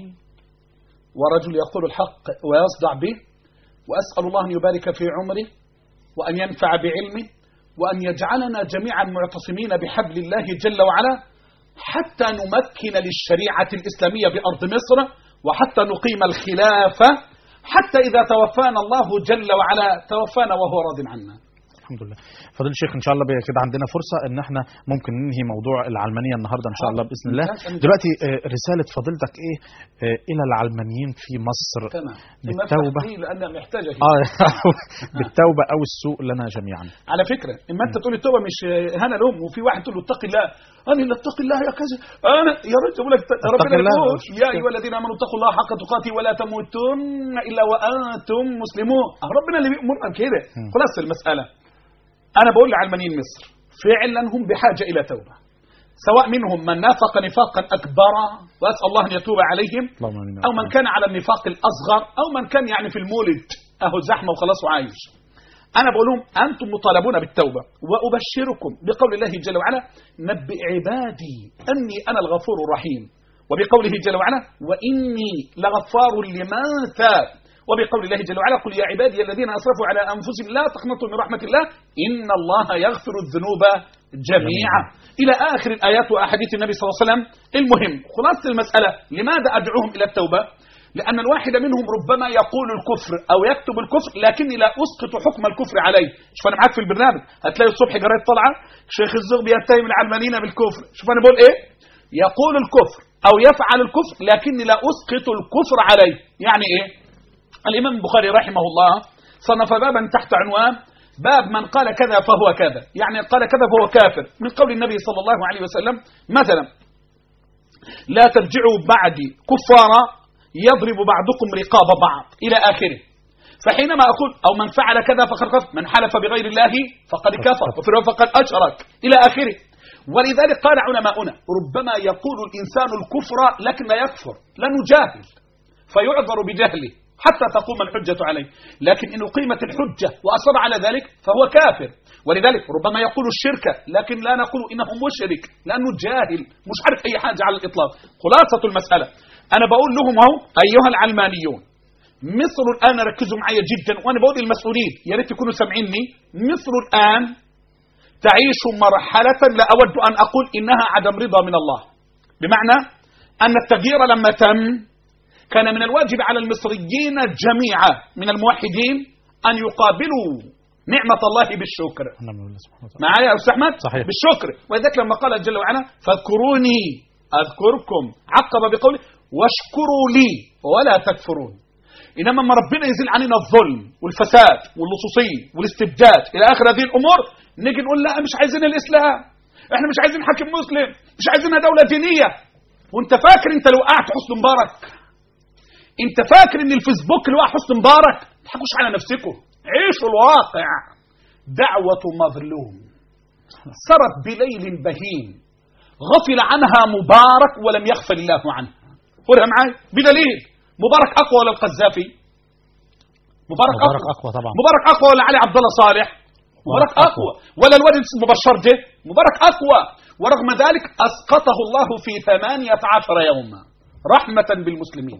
ورجل يقول الحق ويصدع به واسال الله ان يبارك في عمره وان ينفع بعلمه وان يجعلنا جميعا معتصمين بحبل الله جل وعلا حتى نمكن للشريعه الاسلاميه بارض مصر وحتى نقيم الخلافه حتى اذا توفانا الله جل وعلا توفانا وهو راض عنا الحمد لله فضيل الشيخ ان شاء الله بقى كده عندنا فرصه ان احنا ممكن ننهي موضوع العلمانيه النهارده ان شاء الله باذن الله ممتاز. دلوقتي آه، رساله فضيلتك ايه آه، الى العلمانيين في مصر تمام بالتوبة. لانها محتاجه اه بالتوبه او السوء لنا جميعا على فكره اما انت تقول التوبه مش هنا لهم وفي واحد تقول له اتق الله انا اللي اتقي الله يا كذا انا يا رجل بقول لك اتق ربنا الله. يقول يا ايها الذين امنوا اتقوا الله حق تقاته ولا تموتن الا وانتم مسلمون أه ربنا اللي بيأمرنا كده خلاص المساله انا بقول لعلمانيين مصر فعلا هم بحاجه الى توبه سواء منهم من نافق نفاقا اكبر واسال الله ان يتوب عليهم اللهم امين او من كان على النفاق الاصغر او من كان يعني في المولد اهو زحمه وخلاص وعايش انا بقول لهم انتم مطالبون بالتوبه وابشركم بقول الله جل وعلا نبئ عبادي اني انا الغفور الرحيم وبقوله جل وعلا واني لغفار لمن تاب وبقول الله جل وعلا قل يا عبادي الذين اسرفوا على انفسهم لا تقنطوا من رحمه الله ان الله يغفر الذنوب جميعا الى اخر الايات واحاديث النبي صلى الله عليه وسلم المهم خلاصه المساله لماذا ادعوهم الى التوبه لأن الواحد منهم ربما يقول الكفر أو يكتب الكفر لكني لا أسقط حكم الكفر عليه شوف أنا معاك في البرنامج هتلاقي الصبح جرايد طالعة شيخ الزغ بيتهم العلمانيين بالكفر شوف أنا بقول إيه يقول الكفر أو يفعل الكفر لكني لا أسقط الكفر عليه يعني إيه الإمام البخاري رحمه الله صنف بابا تحت عنوان باب من قال كذا فهو كذا يعني قال كذا فهو كافر من قول النبي صلى الله عليه وسلم مثلا لا ترجعوا بعدي كفارا يضرب بعضكم رقاب بعض إلى آخره فحينما أقول أو من فعل كذا فقد كفر من حلف بغير الله فقد كفر وفي الرواية فقد أشرك إلى آخره ولذلك قال علماؤنا ربما يقول الإنسان الكفر لكن لا يكفر لأنه جاهل فيعذر بجهله حتى تقوم الحجة عليه لكن إن أقيمت الحجة وأصر على ذلك فهو كافر ولذلك ربما يقول الشرك لكن لا نقول إنه مشرك لأنه جاهل مش عارف أي حاجة على الإطلاق خلاصة المسألة أنا بقول لهم أهو أيها العلمانيون مصر الآن ركزوا معي جدا وأنا بقول للمسؤولين يا ريت يكونوا سامعيني مصر الآن تعيش مرحلة لا أود أن أقول إنها عدم رضا من الله بمعنى أن التغيير لما تم كان من الواجب على المصريين جميعا من الموحدين أن يقابلوا نعمة الله بالشكر نعم بالله سبحانه وتعالى معايا يا أستاذ أحمد صحيح. بالشكر ولذلك لما قال جل وعلا فاذكروني أذكركم عقب بقوله واشكروا لي ولا تكفرون إنما لما ربنا يزيل علينا الظلم والفساد واللصوصية والاستبداد إلى آخر هذه الأمور نيجي نقول لا مش عايزين الإسلام احنا مش عايزين حاكم مسلم مش عايزينها دولة دينية وانت فاكر انت لو وقعت حسن مبارك انت فاكر ان الفيسبوك اللي وقع حسن مبارك ما تضحكوش على نفسكم عيشوا الواقع دعوة مظلوم سرت بليل بهيم غفل عنها مبارك ولم يغفل الله عنها قولها معاي بدليل مبارك اقوى ولا القذافي مبارك, مبارك اقوى أقوى طبعا مبارك اقوى ولا علي عبد الله صالح مبارك اقوى ولا الولد اسمه بشار ده مبارك اقوى ورغم ذلك اسقطه الله في ثمانية عشر يوما رحمة بالمسلمين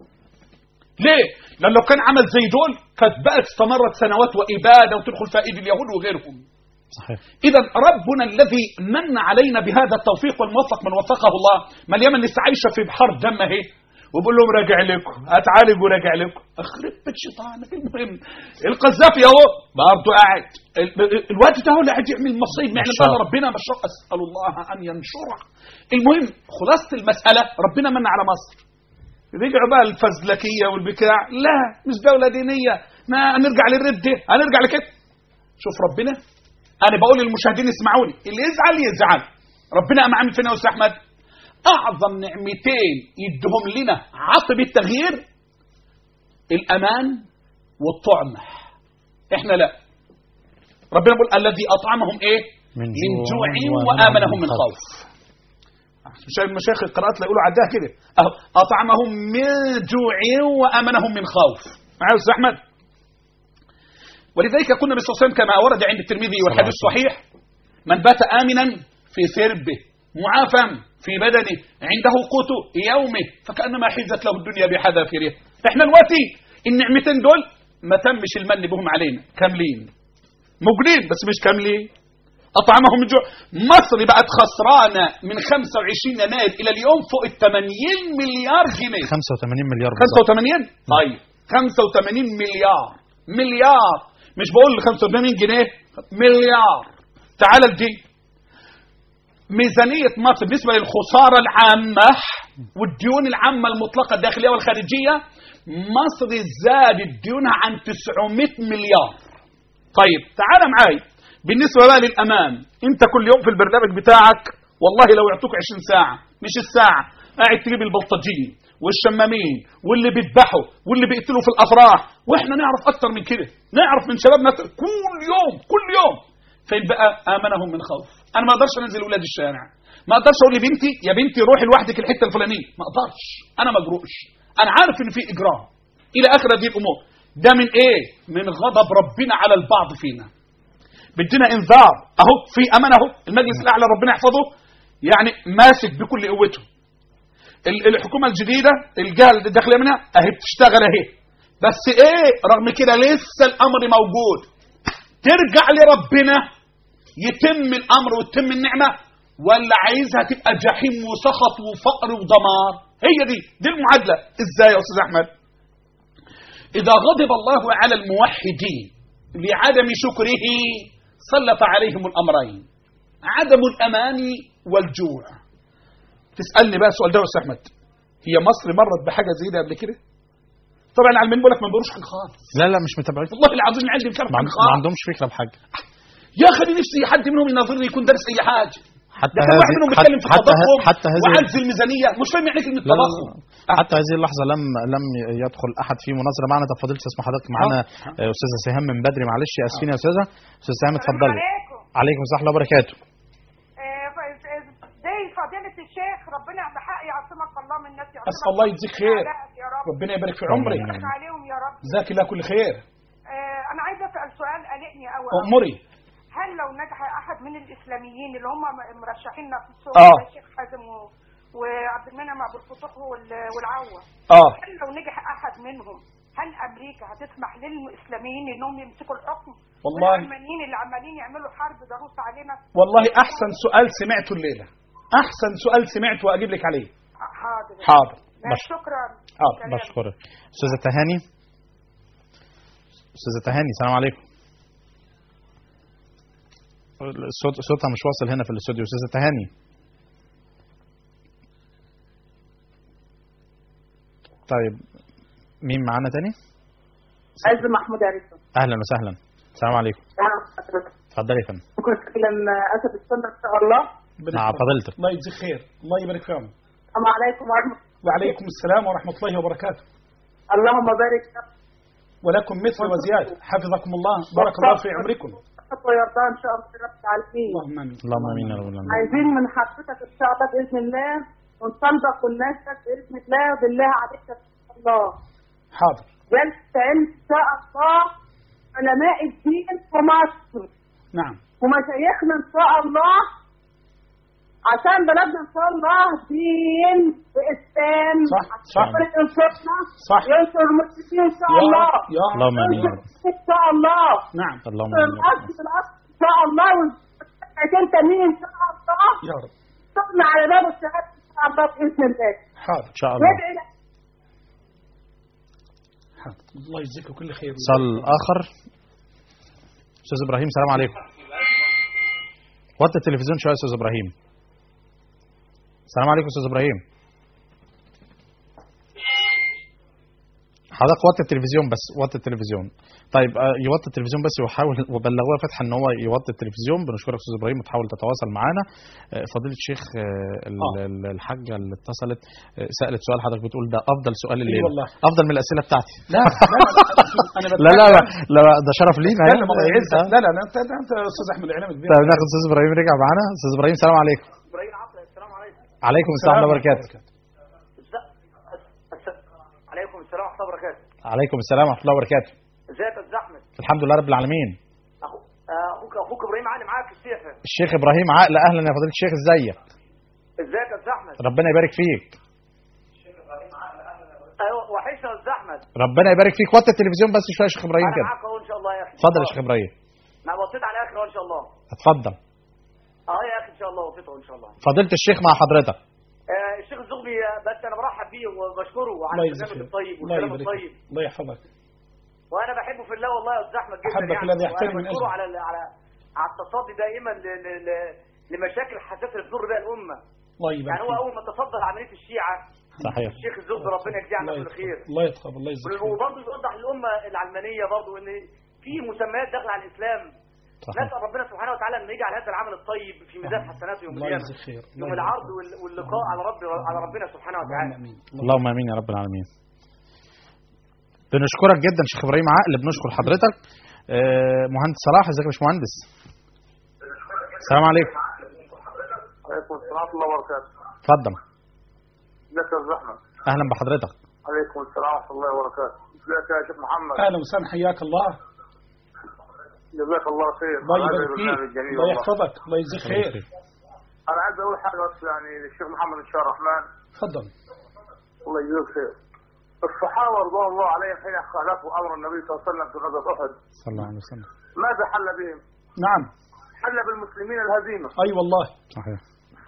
ليه؟ لأن لو كان عمل زي دول كانت بقت استمرت سنوات وإبادة وتدخل في أيدي اليهود وغيرهم صحيح إذا ربنا الذي من علينا بهذا التوفيق والموفق من وفقه الله ما اليمن لسه عايشة في بحر دم اهي وبقول لهم راجع لكم هتعالج وراجع لكم اخرب بيت شيطانك المهم القذافي اهو برضه قاعد ال- ال- الوقت ده هو اللي قاعد يعمل مصيب ما يعلم بشار. بقى ربنا بشار اسال الله ان ينشره المهم خلاصه المساله ربنا من على مصر رجعوا بقى الفزلكيه والبكاع لا مش دوله دينيه ما هنرجع للرد هنرجع لكده شوف ربنا انا بقول للمشاهدين اسمعوني اللي يزعل يزعل ربنا قام عامل فينا يا استاذ احمد اعظم نعمتين يدهم لنا عقب التغيير الامان والطعمه احنا لا ربنا بيقول الذي اطعمهم ايه من من جوع جوع وامنهم من خوف مش المشايخ القراءات لا يقولوا عداها كده أهو اطعمهم من جوع وامنهم من خوف معايا يا استاذ احمد ولذلك كنا بالنبي صلى الله عليه وسلم كما ورد عند الترمذي والحديث الصحيح من بات امنا في ثربه معافى في بدنه عنده قوت يومه فكانما حيزت له الدنيا بحذافيرها احنا دلوقتي النعمتين دول ما تمش المن بهم علينا كاملين موجودين بس مش كاملين أطعمهم من جوع مصر بقت خسرانة من 25 يناير إلى اليوم فوق ال 80 مليار جنيه 85 مليار بالظبط 85 طيب 85 مليار مليار مش بقول 85 جنيه مليار تعال لدي ميزانية مصر بالنسبة للخسارة العامة والديون العامة المطلقة الداخلية والخارجية مصر زادت ديونها عن 900 مليار طيب تعال معاي بالنسبة بقى للأمان أنت كل يوم في البرنامج بتاعك والله لو يعطوك 20 ساعة مش الساعة قاعد تجيب البلطجيين والشمامين واللي بيذبحوا واللي بيقتلوا في الأفراح وإحنا نعرف أكتر من كده نعرف من شبابنا كل يوم كل يوم فين بقى آمنهم من خوف أنا ما أقدرش أنزل ولاد الشارع ما أقدرش أقول لبنتي يا بنتي روحي لوحدك الحتة الفلانية ما أقدرش أنا ما أجرؤش أنا عارف إن في إجرام إلى آخر هذه الأمور ده من إيه؟ من غضب ربنا على البعض فينا بدنا انذار اهو في امان اهو المجلس الاعلى ربنا يحفظه يعني ماسك بكل قوته ال- الحكومه الجديده الجهه الداخليه منها اهي بتشتغل اهي بس ايه رغم كده لسه الامر موجود ترجع لربنا يتم الامر وتتم النعمه ولا عايزها تبقى جحيم وسخط وفقر ودمار هي دي دي المعادله ازاي يا استاذ احمد اذا غضب الله على الموحدين لعدم شكره سلط عليهم الامرين عدم الامان والجوع تسالني بقى السؤال ده يا استاذ احمد هي مصر مرت بحاجه زي ده قبل كده طبعا العلمين بيقول لك ما بيقولوش حاجه خالص لا لا مش متابعين والله العظيم العلم كان ما, حاجه عن- ما خالص عندهمش فكره بحاجه يا اخي نفسي حد منهم يناظرني يكون دارس اي حاجه حتى ده كان واحد هذه منهم حتى بيتكلم في حتى, التضخم ه- حتى هذه وعجز الميزانيه مش فاهم يعني كلمه لا لا تضخم لا. حتى هذه اللحظه لم لم يدخل احد في مناظره معنا طب فضيله اسم حضرتك معانا آه، استاذه سهام من بدري معلش اسفين يا استاذه استاذه سهام اتفضلي عليكم عليكم السلام ورحمه الله وبركاته آه، ف- زي فضيلة الشيخ ربنا بحق يعصمك الله من الناس يعصمك اسال الله يجزيك خير أعدائك يا رب ربنا يبارك في عمرك يفتح عليهم يا رب جزاك الله كل خير آه، انا عايزه اسال سؤال قلقني قوي امري هل لو نجح احد من الاسلاميين اللي هم مرشحين في الصوره آه. زي الشيخ حازم و- وعبد المنعم ابو الفتوح وال- والعوه اه هل لو نجح احد منهم هل امريكا هتسمح للاسلاميين انهم يمسكوا الحكم والله. والعلمانيين اللي عمالين يعملوا حرب ضروس علينا والله احسن سؤال سمعته الليله احسن سؤال سمعته واجيب لك عليه حاضر حاضر ماشي، شكرا حاضر سلام. بشكرك استاذه تهاني استاذه تهاني السلام عليكم الصوت صوتها مش واصل هنا في الاستوديو استاذه تهاني طيب مين معانا تاني عز محمود عريسة اهلا وسهلا السلام عليكم اتفضلي يا فندم ممكن اتكلم اسد السنه ان شاء الله مع فضيلتك الله يجزيك خير الله يبارك في عمرك السلام عليكم ورحمه وعليكم السلام ورحمه الله وبركاته اللهم بارك ولكم مثل وزياده حفظكم الله بارك الله في عمركم ويرضى ان شاء الله رب العالمين اللهم امين اللهم امين يا رب العالمين عايزين من حضرتك ان شاء الله باذن الله ونطلبك ونناشدك باذن الله بالله عليك ان شاء الله حاضر جلسه ان شاء الله علماء الدين في مصر نعم ومشايخنا ان شاء الله عشان بلدنا ان شاء الله دين واسلام صح، عشان صح. ربنا ينصرنا صح. ينصر المسلمين ان شاء يا الله رب يا رب اللهم امين يا ينصر رب ان شاء الله نعم اللهم في امين يا رب. الاصل في الاصل ان شاء الله وانت انت مين ان شاء الله يا رب صرنا على باب الشهاده ان شاء الله باذن الله حاضر ان شاء الله وادعي لك حاضر الله يجزيك كل خير اتصال اخر استاذ ابراهيم السلام عليكم وطي التلفزيون شويه يا استاذ ابراهيم السلام عليكم استاذ ابراهيم حضرتك وطي التلفزيون بس وطي التلفزيون طيب آه، يوطي التلفزيون بس ويحاول وبلغوها فتحي ان هو يوطي التلفزيون بنشكرك استاذ ابراهيم وتحاول تتواصل معانا آه، فضيله الشيخ آه، ال- ال- الحاجه اللي اتصلت آه، سالت سؤال حضرتك بتقول ده افضل سؤال إيه الليله والله. افضل من الاسئله بتاعتي لا لا لا لا لا, لا ده شرف لينا لا لا الله يعزك لا لا لا انت ده انت استاذ احمد الاعلام كبير طيب ناخد استاذ ابراهيم رجع معانا استاذ ابراهيم السلام عليكم ابراهيم عطله السلام عليكم عليكم السلام ورحمه الله وبركاته عليكم السلام ورحمه الله وبركاته عليكم السلام ورحمه الله وبركاته ازيك يا استاذ احمد الحمد لله رب العالمين أخو- آه، اخوك اخوك ابراهيم علي معاك الشيخ الشيخ ابراهيم عقل اهلا يا فضيله الشيخ ازيك ازيك يا استاذ احمد ربنا يبارك فيك ايوه وحشنا يا استاذ احمد ربنا يبارك فيك وطي التلفزيون بس شويه يا شيخ ابراهيم انا كده معاك اهو ان شاء الله يا اخي اتفضل يا شيخ ابراهيم انا وطيت على الاخر أهو ان شاء الله اتفضل اه يا اخي ان شاء الله وطيت أهو ان شاء الله فضيله الشيخ مع حضرتك آه الشيخ الزغبي آه، بس انا برحب بيه وبشكره على الله البرنامج يجزيك الطيب الله والكلام يبارك الطيب فيك الله يحفظك وانا بحبه في الله والله يا استاذ احمد جدا أحبك يعني الذي يحترم وأنا من بشكره أجلك. على ال- على على التصدي دائما ل... ل... ل... لمشاكل حساسه اللي بتضر بها الامه الله يبارك يعني هو فيك اول ما تصدى لعمليه الشيعه صحيح الشيخ الزغبي ربنا يجزيه عنا الله كل خير يتقبل الله يتقبل الله يجزيك خير. وبرضه بيوضح للامه العلمانيه برضه ان في مسميات داخله على الاسلام صحيح نسال ربنا سبحانه وتعالى ان يجعل هذا العمل الطيب في ميزان حسناته يوم الله القيامه يجزيك خير الله يوم يبارك العرض فيك. وال- واللقاء على رب على ربنا سبحانه اللهم وتعالى امين اللهم امين يا رب العالمين بنشكرك جدا شيخ ابراهيم عقل بنشكر حضرتك آه، مهندس صلاح ازيك يا باشمهندس السلام عليكم عليكم السلام ورحمه الله وبركاته اتفضل ازيك يا استاذ احمد اهلا بحضرتك عليكم السلام ورحمه الله وبركاته ازيك يا شيخ محمد اهلا وسهلا حياك الله جزاك الله خير الله على هذا يبارك فيك البرنامج الجميل الله والله. يحفظك الله يجزيك خير انا عايز اقول حاجه بس يعني للشيخ محمد ان شاء الرحمن تفضل الله يجزيه خير الصحابه رضوان الله عليهم حين خالفوا امر النبي صلى الله عليه وسلم في غزوه احد صلى الله عليه وسلم ماذا حل بهم؟ نعم حل بالمسلمين الهزيمه اي والله صحيح ف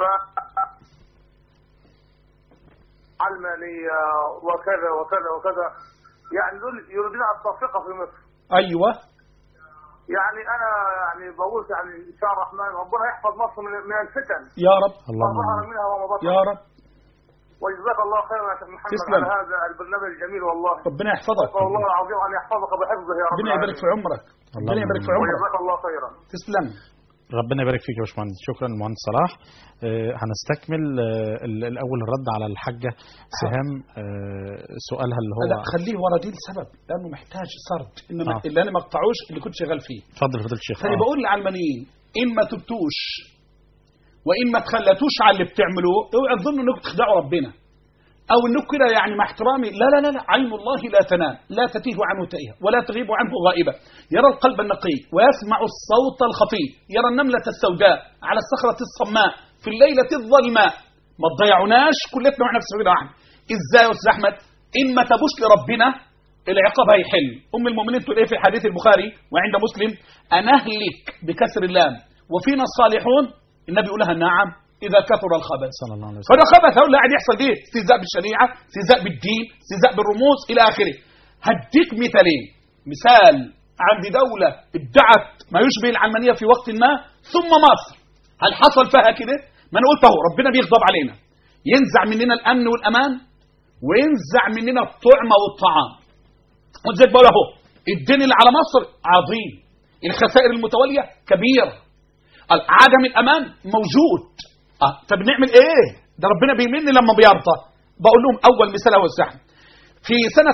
علمانيه وكذا وكذا وكذا يعني دول يريدون التفرقه في مصر ايوه يعني انا يعني بقول يعني ان شاء الرحمن ربنا يحفظ مصر من من الفتن يا رب ما اللهم ظهر امين منها وما بطن يا رب وجزاك الله خيرا يا شيخ محمد تسلم. على هذا البرنامج الجميل والله ربنا يحفظك اسال الله العظيم ان يحفظك بحفظه يا رب ربنا يبارك في العالمين. عمرك ربنا اللهم يبارك في آمين. عمرك وجزاك الله خيرا تسلم ربنا يبارك فيك يا باشمهندس شكرا المهندس صلاح آه، هنستكمل آه، ال- الاول الرد على الحاجه سهام آه، سؤالها اللي لا هو خليه ورا دي لسبب لانه محتاج سرد انما آه. اللي انا ما اقطعوش اللي كنت شغال فيه اتفضل فضيله الشيخ فانا آه. بقول للعلمانيين ان ما تبتوش وان ما تخلتوش على اللي بتعملوه اوعوا تظنوا انكم تخدعوا ربنا او انكم كده يعني مع احترامي لا لا لا لا علم الله لا تنام لا تتيه عنه تائهه ولا تغيب عنه غائبه يرى القلب النقي ويسمع الصوت الخفي يرى النمله السوداء على الصخره الصماء في الليله الظلماء ما تضيعوناش كلتنا واحنا في سبيل واحد ازاي يا استاذ احمد ان ما تبوش لربنا العقاب هيحل ام المؤمنين تقول ايه في حديث البخاري وعند مسلم انا اهلك بكسر اللام وفينا الصالحون النبي يقول لها نعم اذا كثر الخبث صلى الله عليه وسلم فده خبث هو اللي قاعد يحصل ايه استهزاء بالشريعه استهزاء بالدين استهزاء بالرموز الى اخره هديك مثالين مثال عند دوله ادعت ما يشبه العلمانيه في وقت ما ثم مصر هل حصل فيها كده ما انا قلت اهو ربنا بيغضب علينا ينزع مننا الامن والامان وينزع مننا الطعمه والطعام وزيك بقول اهو الدين اللي على مصر عظيم الخسائر المتواليه كبيره عدم الامان موجود اه طب نعمل ايه ده ربنا بيمن لما بيرضى بقول لهم اول مثال اهو السحن في سنه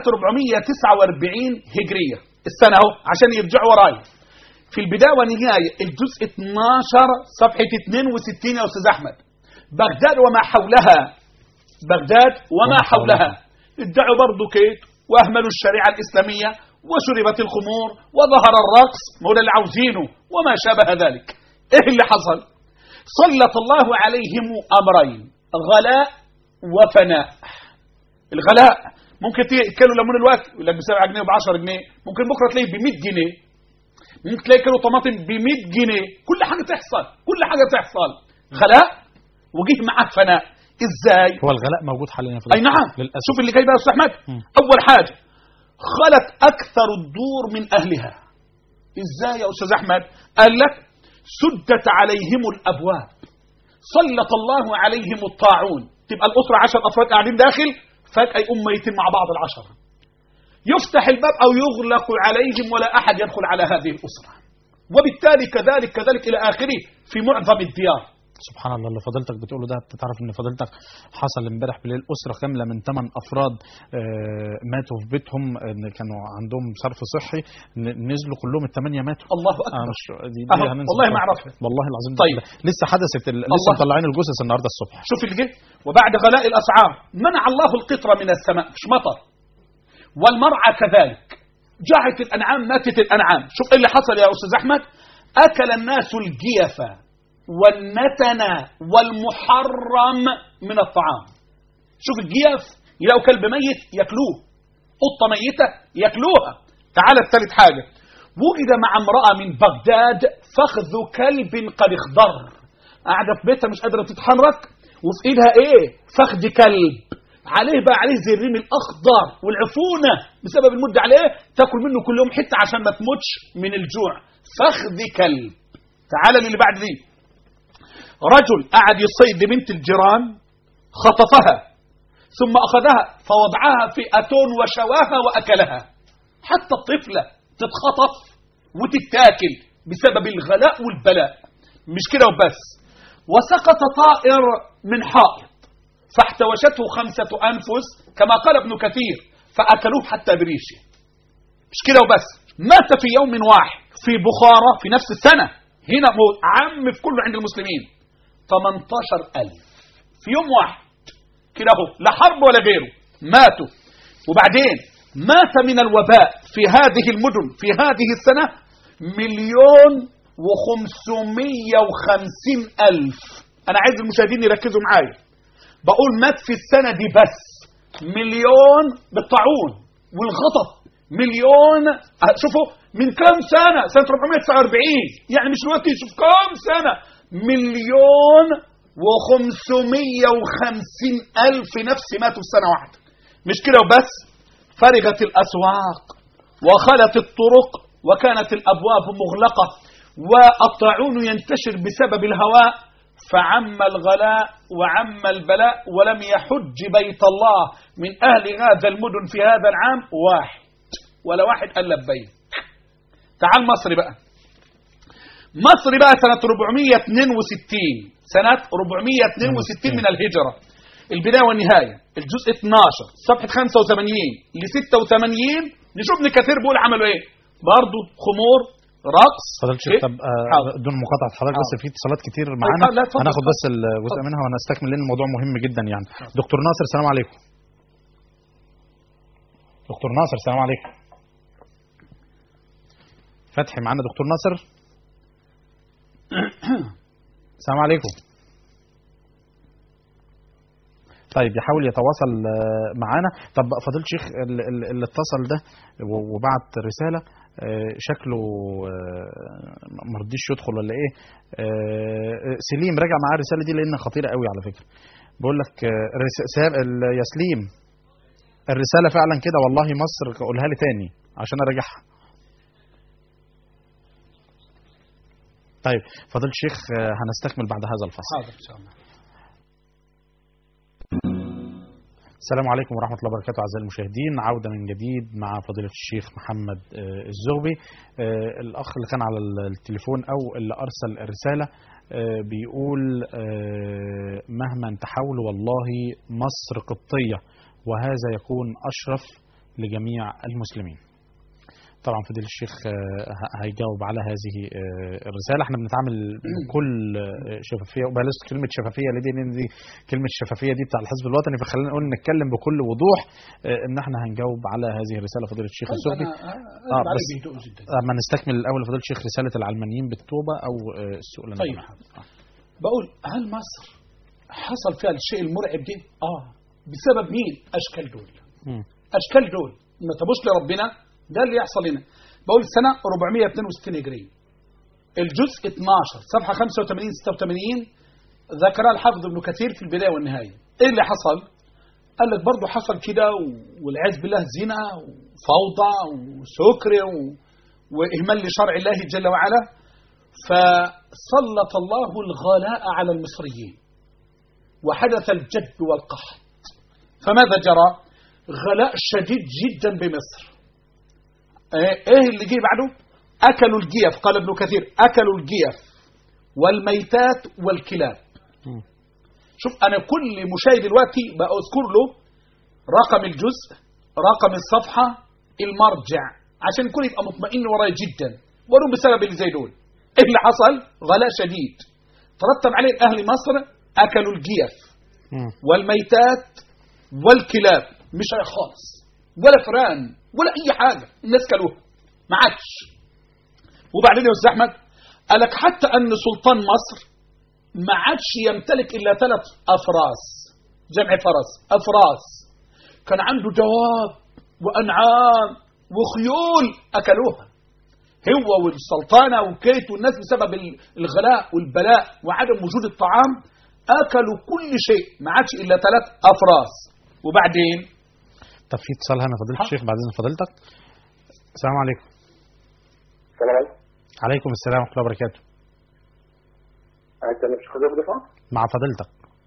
449 هجريه السنه اهو عشان يرجعوا ورايا في البدايه والنهايه الجزء 12 صفحه 62 يا استاذ احمد بغداد وما حولها بغداد وما حولها ادعوا برضه كيت واهملوا الشريعه الاسلاميه وشربت الخمور وظهر الرقص مولا اللي عاوزينه وما شابه ذلك ايه اللي حصل سلط الله عليهم امرين غلاء وفناء الغلاء ممكن تلاقي كيلو ليمون الوقت يقول لك ب 7 جنيه وب 10 جنيه ممكن بكره تلاقيه ب 100 جنيه ممكن تلاقي كيلو طماطم ب 100 جنيه كل حاجه تحصل كل حاجه تحصل غلاء وجه معاه فناء ازاي هو الغلاء موجود حاليا في اي نعم للاسف شوف اللي جاي بقى يا استاذ احمد مم. اول حاجه خلت اكثر الدور من اهلها ازاي يا استاذ احمد قال لك سدت عليهم الابواب سلط الله عليهم الطاعون تبقى الاسره عشر افراد قاعدين داخل فجاه يقوم ميتين مع بعض العشره يفتح الباب أو يغلق عليهم ولا أحد يدخل على هذه الأسرة وبالتالي كذلك كذلك إلى آخره في معظم الديار سبحان الله اللي فضيلتك بتقوله ده تعرف ان فضيلتك حصل امبارح بالليل اسره كامله من ثمان افراد آه، ماتوا في بيتهم ان كانوا عندهم صرف صحي ن- نزلوا كلهم الثمانيه ماتوا الله آه أكبر مش دي, أهو، دي هننسى والله ما طبعاً. أعرفها. والله العظيم طيب. ده- لسه حدثت ال... لسه الله. مطلعين الجثث النهارده الصبح شوف اللي جه وبعد غلاء الأسعار منع الله القطرة من السماء مش مطر والمرعى كذلك جاعت الأنعام ماتت الأنعام شوف إيه اللي حصل يا أستاذ أحمد أكل الناس الجيفة والنتن والمحرم من الطعام شوف الجيف يلاقوا كلب ميت ياكلوه قطة ميتة ياكلوها تعال الثالث حاجة وجد مع امرأة من بغداد فخذ كلب قد اخضر قاعدة في بيتها مش قادرة تتحرك وفي ايدها ايه فخذ كلب عليه بقى عليه زي الريم الاخضر والعفونه بسبب المده عليه تاكل منه كل يوم حته عشان ما تموتش من الجوع فخذ كلب تعال للي بعد دي رجل قعد يصيد لبنت الجيران خطفها ثم اخذها فوضعها في اتون وشواها واكلها حتى الطفله تتخطف وتتاكل بسبب الغلاء والبلاء مش كده وبس وسقط طائر من حائط فاحتوشته خمسة أنفس كما قال ابن كثير فأكلوه حتى بريشه مش كده وبس مات في يوم واحد في بخارى في نفس السنة هنا موت عم في كله عند المسلمين 18 ألف في يوم واحد كده اهو لا حرب ولا غيره ماتوا وبعدين مات من الوباء في هذه المدن في هذه السنة مليون وخمسمية وخمسين ألف أنا عايز المشاهدين يركزوا معايا بقول مات في السنة دي بس مليون بالطاعون والغضب مليون أه، شوفوا من كم سنة سنة 449 يعني مش دلوقتي شوف كم سنة مليون وخمسمية وخمسين ألف نفس ماتوا في سنة واحدة مش كده وبس فرغت الأسواق وخلت الطرق وكانت الأبواب مغلقة والطاعون ينتشر بسبب الهواء فعم الغلاء وعم البلاء ولم يحج بيت الله من أهل هذا المدن في هذا العام واحد ولا واحد قال لبيك تعال مصر بقى مصر بقى سنة 462 سنة 462 من الهجرة البداية والنهاية الجزء 12 صفحة 85 ل 86 نشوف ابن كثير بيقول عملوا ايه برضه خمور رقص فضلت شيخ إيه؟ طب آه، حاضر. دون مقاطعه حضرتك بس حاضر. في اتصالات كتير معانا لا، اتفضل، هناخد اتفضل. بس الجزء منها ونستكمل لان الموضوع مهم جدا يعني دكتور ناصر السلام عليكم دكتور ناصر السلام عليكم فتحي معانا دكتور ناصر السلام عليكم طيب يحاول يتواصل آه، معانا طب فضيله الشيخ ال- ال- اللي اتصل ده و- وبعت رساله آه، شكله آه، ما رضيش يدخل ولا ايه آه، سليم راجع معاه الرساله دي لانها خطيره قوي على فكره بقول لك آه، رس- سا- ال- يا سليم الرساله فعلا كده والله مصر قولها لي تاني عشان اراجعها طيب فضيله الشيخ آه، هنستكمل بعد هذا الفصل حاضر ان شاء الله السلام عليكم ورحمة الله وبركاته أعزائي المشاهدين عودة من جديد مع فضيلة الشيخ محمد آه، الزغبي آه، الأخ اللي كان على التليفون أو اللي أرسل الرسالة آه، بيقول آه، مهما تحاولوا والله مصر قبطية وهذا يكون أشرف لجميع المسلمين طبعا فضيلة الشيخ آه، ه- هيجاوب على هذه آه، الرسالة احنا بنتعامل بكل آه، شفافية وبلاش كلمة شفافية ليه دي لأن دي كلمة الشفافية دي بتاع الحزب الوطني فخلينا نقول نتكلم بكل وضوح آه، ان احنا هنجاوب على هذه الرسالة فضيلة الشيخ الزهدي اه آه، بس بس- بهدوء جدا اما نستكمل الاول فضيلة الشيخ رسالة العلمانيين بالتوبة او آه، السوء لنا طيب. جميعاً. آه. بقول هل مصر حصل فيها الشيء المرعب ده؟ اه بسبب مين؟ اشكال دول مم. اشكال دول ما تبوش لربنا ده اللي يحصل هنا بقول السنه 462 هجريه الجزء 12 صفحه 85 86 ذكرها الحافظ ابن كثير في البدايه والنهايه ايه اللي حصل؟ قال لك برضه حصل كده و- والعياذ بالله زنا وفوضى وسكر و- واهمال لشرع الله جل وعلا فسلط الله الغلاء على المصريين وحدث الجد والقحط فماذا جرى غلاء شديد جدا بمصر ايه إيه اللي جه بعده اكلوا الجيف قال ابن كثير اكلوا الجيف والميتات والكلاب مم. شوف انا كل مشاهد دلوقتي بأذكر له رقم الجزء رقم الصفحة المرجع عشان يكون يبقى مطمئن وراي جدا ولو بسبب اللي زي دول ايه اللي حصل غلاء شديد ترتب عليه اهل مصر اكلوا الجيف مم. والميتات والكلاب مش هي خالص ولا فران ولا اي حاجه الناس كلوها ما عادش وبعدين يا استاذ احمد قال لك حتى ان سلطان مصر ما عادش يمتلك الا ثلاث افراس جمع فرس افراس كان عنده دواب وانعام وخيول اكلوها هو والسلطنه وكيت والناس بسبب ال- الغلاء والبلاء وعدم وجود الطعام اكلوا كل شيء ما عادش الا ثلاث افراس وبعدين طب في اتصال هنا فضيله ها. الشيخ بعدين فضيلتك السلام عليكم السلام عليكم عليكم السلام ورحمه الله وبركاته انت مش خدام دفاع مع فضيلتك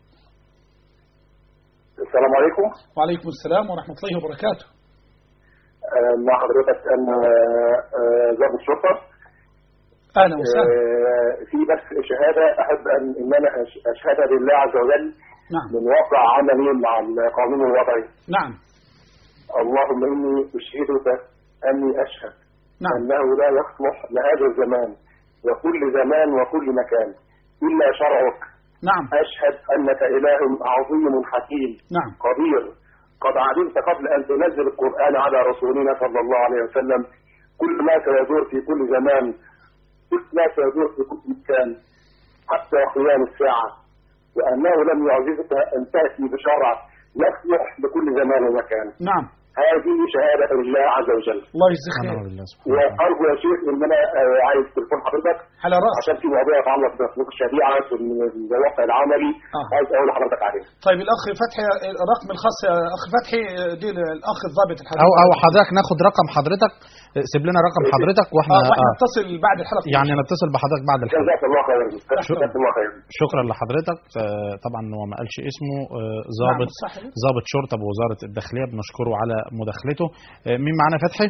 السلام عليكم وعليكم السلام ورحمه الله وبركاته آه، مع حضرتك انا آه، ضابط شرطه اهلا وسهلا آه، في بس شهاده احب ان ان انا أش- اشهدها لله عز وجل نعم من واقع عملي مع القانون الوضعي نعم اللهم اني اشهدك اني اشهد نعم انه لا يصلح لهذا الزمان وكل زمان وكل مكان الا شرعك نعم اشهد انك اله عظيم حكيم نعم قدير قد علمت قبل ان تنزل القران على رسولنا صلى الله عليه وسلم كل ما سيدور في كل زمان كل ما سيدور في كل مكان حتى قيام الساعه وانه لم يعجزك ان تاتي بشرع يصلح لكل زمان ومكان نعم هذه شهاده لله عز وجل الله يجزيك سبحان خير الله سبحانه وتعالى. وارجو يا شيخ ان انا آه، عايز تليفون حضرتك على راسي عشان في مواضيع تتعلق بحقوق الشريعه في الواقع العملي آه. عايز اقول لحضرتك عليه طيب الاخ فتحي الرقم الخاص يا اخ فتحي دي الاخ الضابط الحديث او او حضرتك ناخد رقم حضرتك سيب لنا رقم حضرتك واحنا اه واحنا آه نتصل بعد الحلقه يعني نتصل بحضرتك بعد الحلقه جزاك الله خيرا جزاك الله خيرا شكرا لحضرتك آه، طبعا هو ما قالش اسمه آه، ضابط نعم، صح كده. ضابط شرطه بوزاره الداخليه بنشكره على مداخلته آه، مين معانا فتحي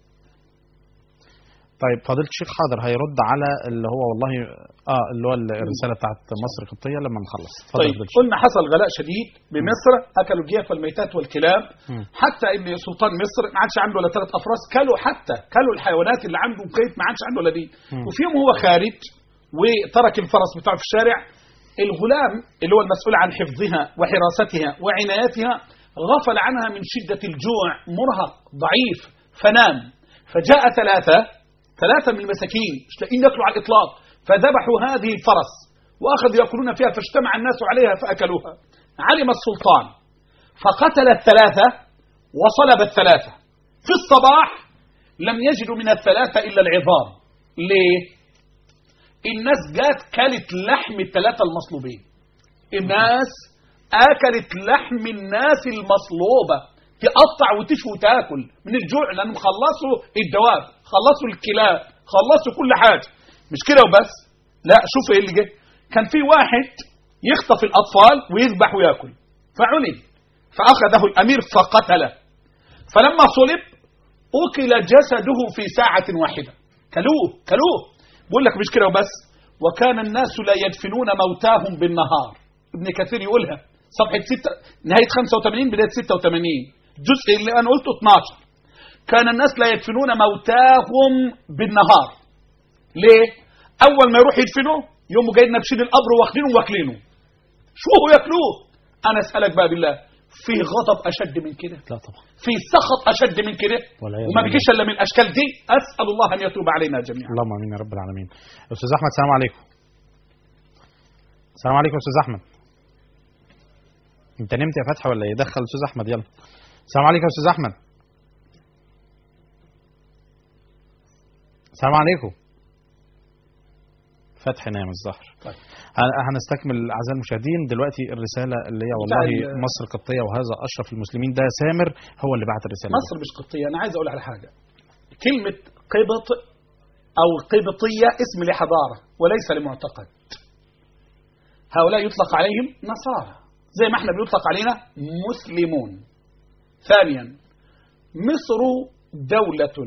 طيب فضيله الشيخ حاضر هيرد على اللي هو والله اه اللي هو الرساله بتاعت مصر القبطيه لما نخلص اتفضل طيب يا فضيلة الشيخ. قلنا حصل غلاء شديد بمصر اكلوا الجيف والميتات والكلاب مم. حتى ان سلطان مصر ما عادش عنده الا ثلاث افراس كلوا حتى كلوا الحيوانات اللي عنده كيف ما عادش عنده الا دي مم. وفي يوم هو خارج وترك الفرس بتاعه في الشارع الغلام اللي هو المسؤول عن حفظها وحراستها وعنايتها غفل عنها من شدة الجوع مرهق ضعيف فنام فجاء ثلاثة ثلاثة من المساكين مش لاقيين ياكلوا على الإطلاق فذبحوا هذه الفرس وأخذوا يأكلون فيها فاجتمع الناس عليها فأكلوها علم السلطان فقتل الثلاثة وصلب الثلاثة في الصباح لم يجدوا من الثلاثة إلا العظام ليه؟ الناس جات كلت لحم الثلاثة المصلوبين الناس أكلت لحم الناس المصلوبة تقطع وتشوي وتاكل من الجوع لأنهم خلصوا الدواب خلصوا الكلاب خلصوا كل حاجة مش كده وبس لا شوف ايه اللي جه كان في واحد يخطف الأطفال ويذبح وياكل فعلم فأخذه الأمير فقتله فلما صلب أكل جسده في ساعة واحدة كلوه كلوه بقول لك مش كده وبس وكان الناس لا يدفنون موتاهم بالنهار ابن كثير يقولها صفحة ستة نهاية 85 بداية 86 الجزء اللي أنا قلته 12 كان الناس لا يدفنون موتاهم بالنهار ليه؟ أول ما يروح يدفنوه يوموا جايين نابشين القبر واخدينه واكلينه شو هو ياكلوه أنا أسألك بقى بالله في غضب أشد من كده لا طبعا في سخط أشد من كده والعياذ وما بالله. بيجيش إلا من الأشكال دي أسأل الله أن يتوب علينا جميعا اللهم امين يا رب العالمين استاذ احمد السلام عليكم السلام عليكم استاذ احمد انت نمت يا فتحي ولا ايه دخل استاذ احمد يلا السلام عليكم يا استاذ احمد السلام عليكم فتحي نام الظهر طيب. هن- هنستكمل اعزائي المشاهدين دلوقتي الرساله اللي هي بتاع والله ال- مصر قبطيه وهذا اشرف المسلمين ده سامر هو اللي بعت الرساله دي. مصر مش قبطية أنا عايز أقول على حاجة كلمة قبط أو قبطية اسم لحضارة وليس لمعتقد هؤلاء يطلق عليهم نصارى زي ما احنا بيطلق علينا مسلمون ثانيا مصر دولة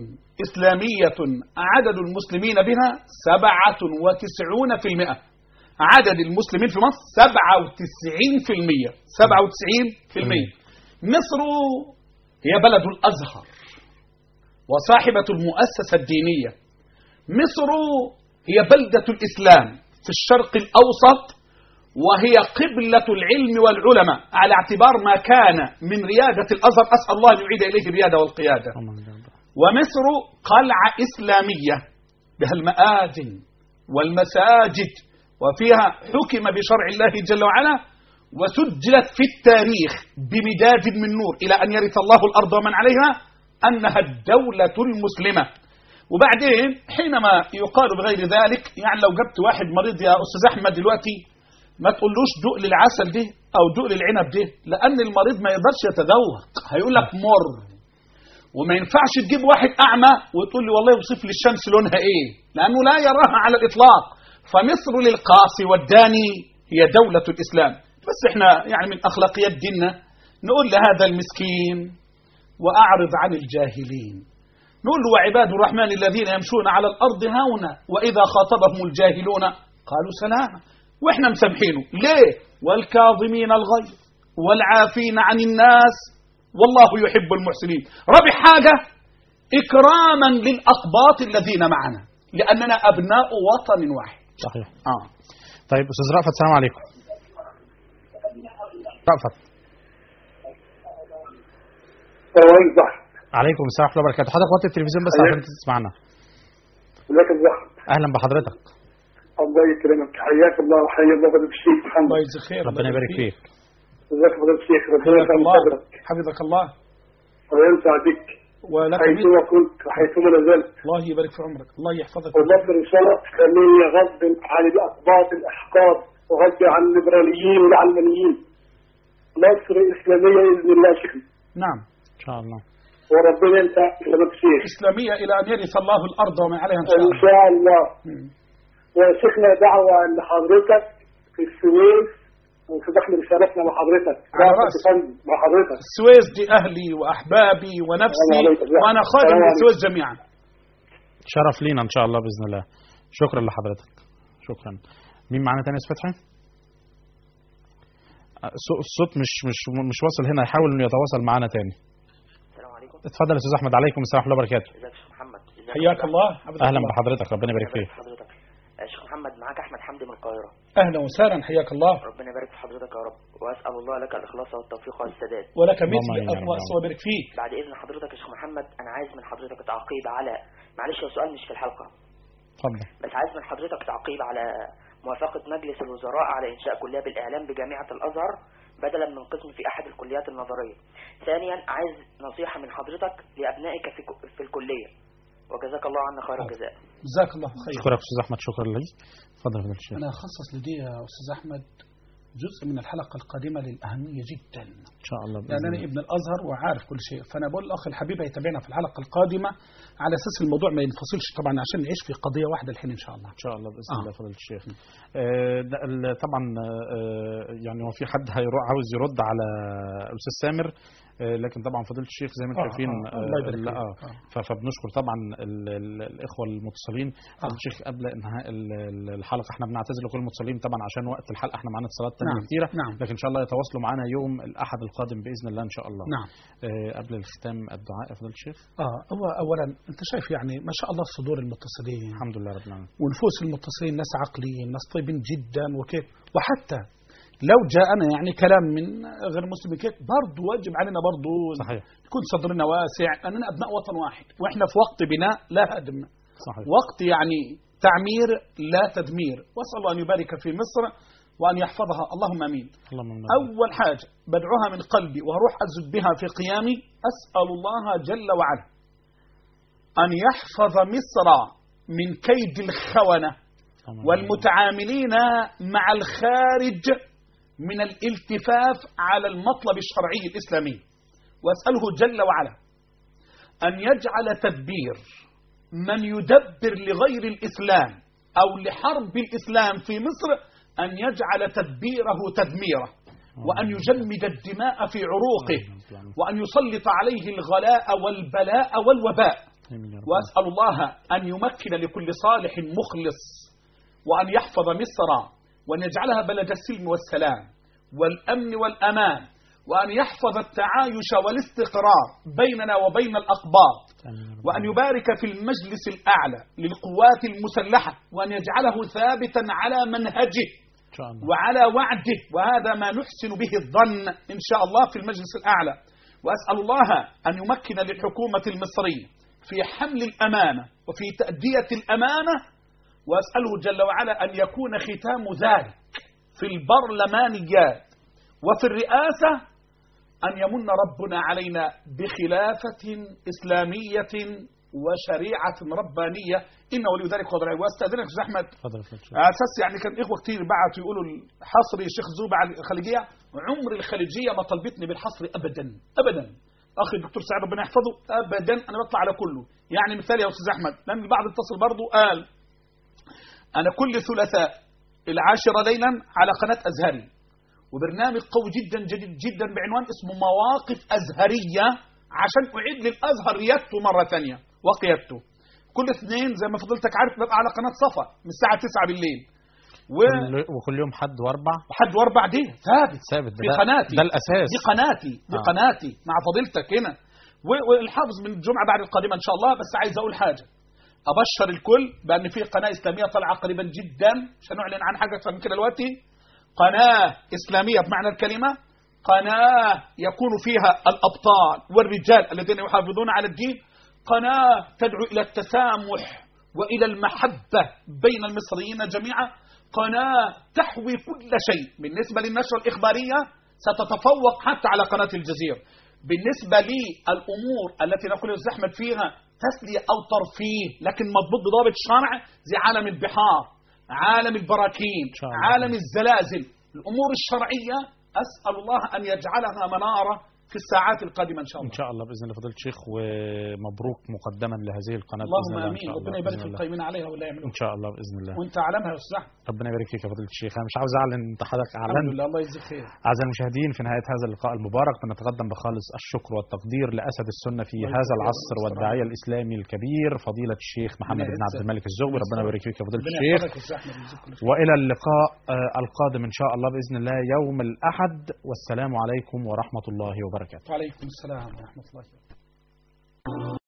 إسلامية عدد المسلمين بها سبعة وتسعون في المئة عدد المسلمين في مصر سبعة وتسعين في المية سبعة وتسعين في المية مصر هي بلد الأزهر وصاحبة المؤسسة الدينية مصر هي بلدة الإسلام في الشرق الأوسط وهي قبلة العلم والعلماء على اعتبار ما كان من ريادة الأزهر أسأل الله أن يعيد إليه الريادة والقيادة ومصر قلعة إسلامية بها المآذن والمساجد وفيها حكم بشرع الله جل وعلا وسجلت في التاريخ بمداد من نور إلى أن يرث الله الأرض ومن عليها أنها الدولة المسلمة وبعدين حينما يقال بغير ذلك يعني لو جبت واحد مريض يا أستاذ أحمد دلوقتي ما تقولوش دوق للعسل ده أو دوق للعنب ده لأن المريض ما يقدرش يتذوق هيقول لك مر وما ينفعش تجيب واحد أعمى وتقول لي والله يوصف لي الشمس لونها إيه لأنه لا يراها على الإطلاق فمصر للقاصي والداني هي دولة الإسلام بس احنا يعني من أخلاقيات ديننا نقول لهذا المسكين وأعرض عن الجاهلين نقول له وعباد الرحمن الذين يمشون على الأرض هونا وإذا خاطبهم الجاهلون قالوا سلاما وإحنا مسامحينه ليه والكاظمين الغيظ والعافين عن الناس والله يحب المحسنين رابع حاجة إكراما للأقباط الذين معنا لأننا أبناء وطن واحد صحيح آه. طيب أستاذ رأفت السلام عليكم رأفت ثواني صح عليكم السلام ورحمة الله وبركاته حضرتك وطي التلفزيون بس عشان تسمعنا ازيك يا زهر أهلا بحضرتك الله يكرمك حياك الله وحيا الله فضيلة الشيخ محمد الله يجزيك خير ربنا يبارك فيك ازيك فضيلة الشيخ ربنا حفظك يسعد الله صدرك حفظك الله وينفع بك ولك حيثما مثل كنت وحيثما نزلت الله يبارك في عمرك الله يحفظك ومصر ان شاء الله تخليني غض عن الاقباط الاحقاد وغض عن الليبراليين والعلمانيين مصر اسلاميه باذن الله يا شيخ نعم إن شاء الله وربنا انت لما الشيخ إسلامية إلى أن يرث الله الأرض وما عليها إن شاء ان الله شاء الله مم. وشيخنا دعوه لحضرتك في السويس واستاذ احمد شرفنا مع حضرتك على دعوة رأسي. تفندم مع حضرتك السويس دي أهلي وأحبابي ونفسي السلام عليكم. وأنا خادم السلام عليكم. للسويس جميعا شرف لينا إن شاء الله بإذن الله شكرا لحضرتك شكرا مين معانا تاني يا أستاذ فتحي؟ الصو- الصوت مش مش مش واصل هنا يحاول انه يتواصل معانا تاني السلام عليكم اتفضل يا استاذ احمد عليكم السلام ورحمه الله وبركاته ازيك يا شيخ محمد ازيك حياك يا الله حفظك اهلا الله. بحضرتك ربنا يبارك ربنا فيك يبارك في حضرتك يا شيخ محمد معاك احمد حمدي من القاهره أهلا وسهلا حياك الله ربنا يبارك في حضرتك يا رب واسال الله لك الاخلاص والتوفيق والسداد ولك اللهم مثل آمين يا رب الله العالمين. ويبارك فيك بعد اذن حضرتك يا شيخ محمد انا عايز من حضرتك تعقيب على معلش هو سؤال مش في الحلقه اتفضل بس عايز من حضرتك تعقيب على موافقة مجلس الوزراء على إنشاء كلية بالإعلام بجامعة الأزهر بدلا من قسم في أحد الكليات النظرية. ثانيا عايز نصيحة من حضرتك لأبنائك في, ك- في الكلية. وجزاك الله عنا خير الجزاء. جزاك الله خير اشكرك استاذ احمد شكرا لي اتفضل يا فضيله الشيخ أنا أخصص لدي يا أستاذ أحمد جزء من الحلقة القادمة للأهمية جدا ان شاء الله لأن باذن أنا الله ابن الأزهر وعارف كل شيء فأنا بقول الأخ الحبيب هيتابعنا في الحلقة القادمة على أساس الموضوع ما ينفصلش طبعا عشان نعيش في قضية واحدة الحين إن شاء الله ان شاء الله باذن آه. الله فضيله الشيخ آه، ده ال- طبعا آه، يعني هو في حد هيرو- عاوز يرد على الاستاذ سامر آه، لكن طبعا فضيله الشيخ زي ما انتم آه، شايفين آه، الله يبارك لا، فيك. آه. آه. ف- فبنشكر طبعا ال- ال- الاخوه المتصلين فضيله الشيخ قبل انهاء ال- ال- الحلقه احنا بنعتذر لكل المتصلين طبعا عشان وقت الحلقه احنا معانا اتصالات ثانيه نعم، كتيره نعم. لكن ان شاء الله يتواصلوا معانا يوم الاحد القادم باذن الله ان شاء الله نعم آه، قبل الختام الدعاء يا فضيله الشيخ آه هو أولا أنت شايف يعني ما شاء الله صدور المتصلين الحمد لله رب العالمين ونفوس المتصلين ناس عقليين ناس طيبين جدا وكيف وحتى لو جاءنا يعني كلام من غير مسلم كيف برضه واجب علينا برضه صحيح يكون صدرنا واسع أننا أبناء وطن واحد وإحنا في وقت بناء لا هدم صحيح وقت يعني تعمير لا تدمير وأسأل الله أن يبارك في مصر وأن يحفظها اللهم أمين اللهم آمين. أول حاجة بدعوها من قلبي وأروح أزد بها في قيامي أسأل الله جل وعلا أن يحفظ مصر من كيد الخونة اللهم آمين. والمتعاملين مع الخارج من الالتفاف على المطلب الشرعي الإسلامي وأسأله جل وعلا أن يجعل تدبير من يدبر لغير الإسلام أو لحرب الإسلام في مصر أن يجعل تدبيره تدميره وأن يجمد الدماء في عروقه وأن يسلط عليه الغلاء والبلاء والوباء آمين يا رب. وأسأل الله أن يمكن لكل صالح مخلص وأن يحفظ مصر وأن يجعلها بلد السلم والسلام والأمن والأمان وأن يحفظ التعايش والاستقرار بيننا وبين الأقباط آمين يا رب. وأن يبارك في المجلس الأعلى للقوات المسلحة وأن يجعله ثابتا على منهجه إن شاء الله وعلى وعده وهذا ما نحسن به الظن إن شاء الله في المجلس الأعلى وأسأل الله أن يمكن للحكومة المصرية في حمل الأمانة وفي تأدية الأمانة وأسأله جل وعلا أن يكون ختام ذلك في البرلمانيات وفي الرئاسة أن يمن ربنا علينا بخلافة إسلامية وشريعة ربانية إن ولي ذلك قدر واستأذنك أستاذ أحمد اتفضل يا فندم. على اساس يعني كان اخوه كتير بعتوا يقولوا الحصر يا شيخ زوبة على الخليجيه عمر الخليجيه ما طلبتني بالحصر ابدا ابدا اخي الدكتور سعيد ربنا يحفظه ابدا انا بطلع على كله يعني مثال يا استاذ احمد لان البعض اتصل برضه قال انا كل ثلاثاء العاشره ليلا على قناه ازهري وبرنامج قوي جدا جديد جدا بعنوان اسمه مواقف ازهريه عشان اعيد للازهر ريادته مره ثانيه وقيادته كل اثنين زي ما فضلتك عارف ببقى على قناه صفا من الساعه 9 بالليل و كل- وكل يوم حد واربع وحد واربع دي ثابت ثابت في ده- قناتي ده الاساس دي قناتي دي آه. قناتي مع فضيلتك هنا و- والحافظ من الجمعه بعد القادمه ان شاء الله بس عايز اقول حاجه ابشر الكل بان في قناه اسلاميه طالعه قريبا جدا مش هنعلن عن حاجه اكثر من كده دلوقتي قناه اسلاميه بمعنى الكلمه قناه يكون فيها الابطال والرجال الذين يحافظون على الدين قناه تدعو الى التسامح والى المحبه بين المصريين جميعا قناه تحوي كل شيء بالنسبه للنشره الاخباريه ستتفوق حتى على قناه الجزيره بالنسبه للامور التي نقول يا أستاذ احمد فيها تسليه او ترفيه لكن مضبوط بضابط شرع زي عالم البحار عالم البراكين شاء الله. عالم الزلازل الامور الشرعيه اسال الله ان يجعلها مناره في الساعات القادمه ان شاء ان الله شاء الله باذن الله فضيله الشيخ ومبروك مقدما لهذه القناه اللهم باذن الله ان امين شاء الله ربنا يبارك بإذن في الله. القائمين عليها ولا يعملون ان شاء الله باذن الله وانت علمها يا استاذ أحمد. ربنا يبارك فيك يا فضيله الشيخ انا مش عاوز اعلن انت حضرتك الحمد اعلنت لله الله يجزيك خير أعزائي المشاهدين في نهاية هذا اللقاء المبارك بنتقدم بخالص الشكر والتقدير لأسد السنة في الله هذا يجزاك العصر خير. والداعية الإسلامي الكبير فضيلة الشيخ محمد بن عبد الملك الزغبي ربنا يبارك فيك يا فضيلة ربنا الشيخ يحفظك يا أستاذ أحمد ويجزيك كل خير. وإلى اللقاء آه، القادم إن شاء الله بإذن الله يوم الأحد والسلام عليكم ورحمة الله وبركاته وعليكم السلام ورحمه الله وبركاته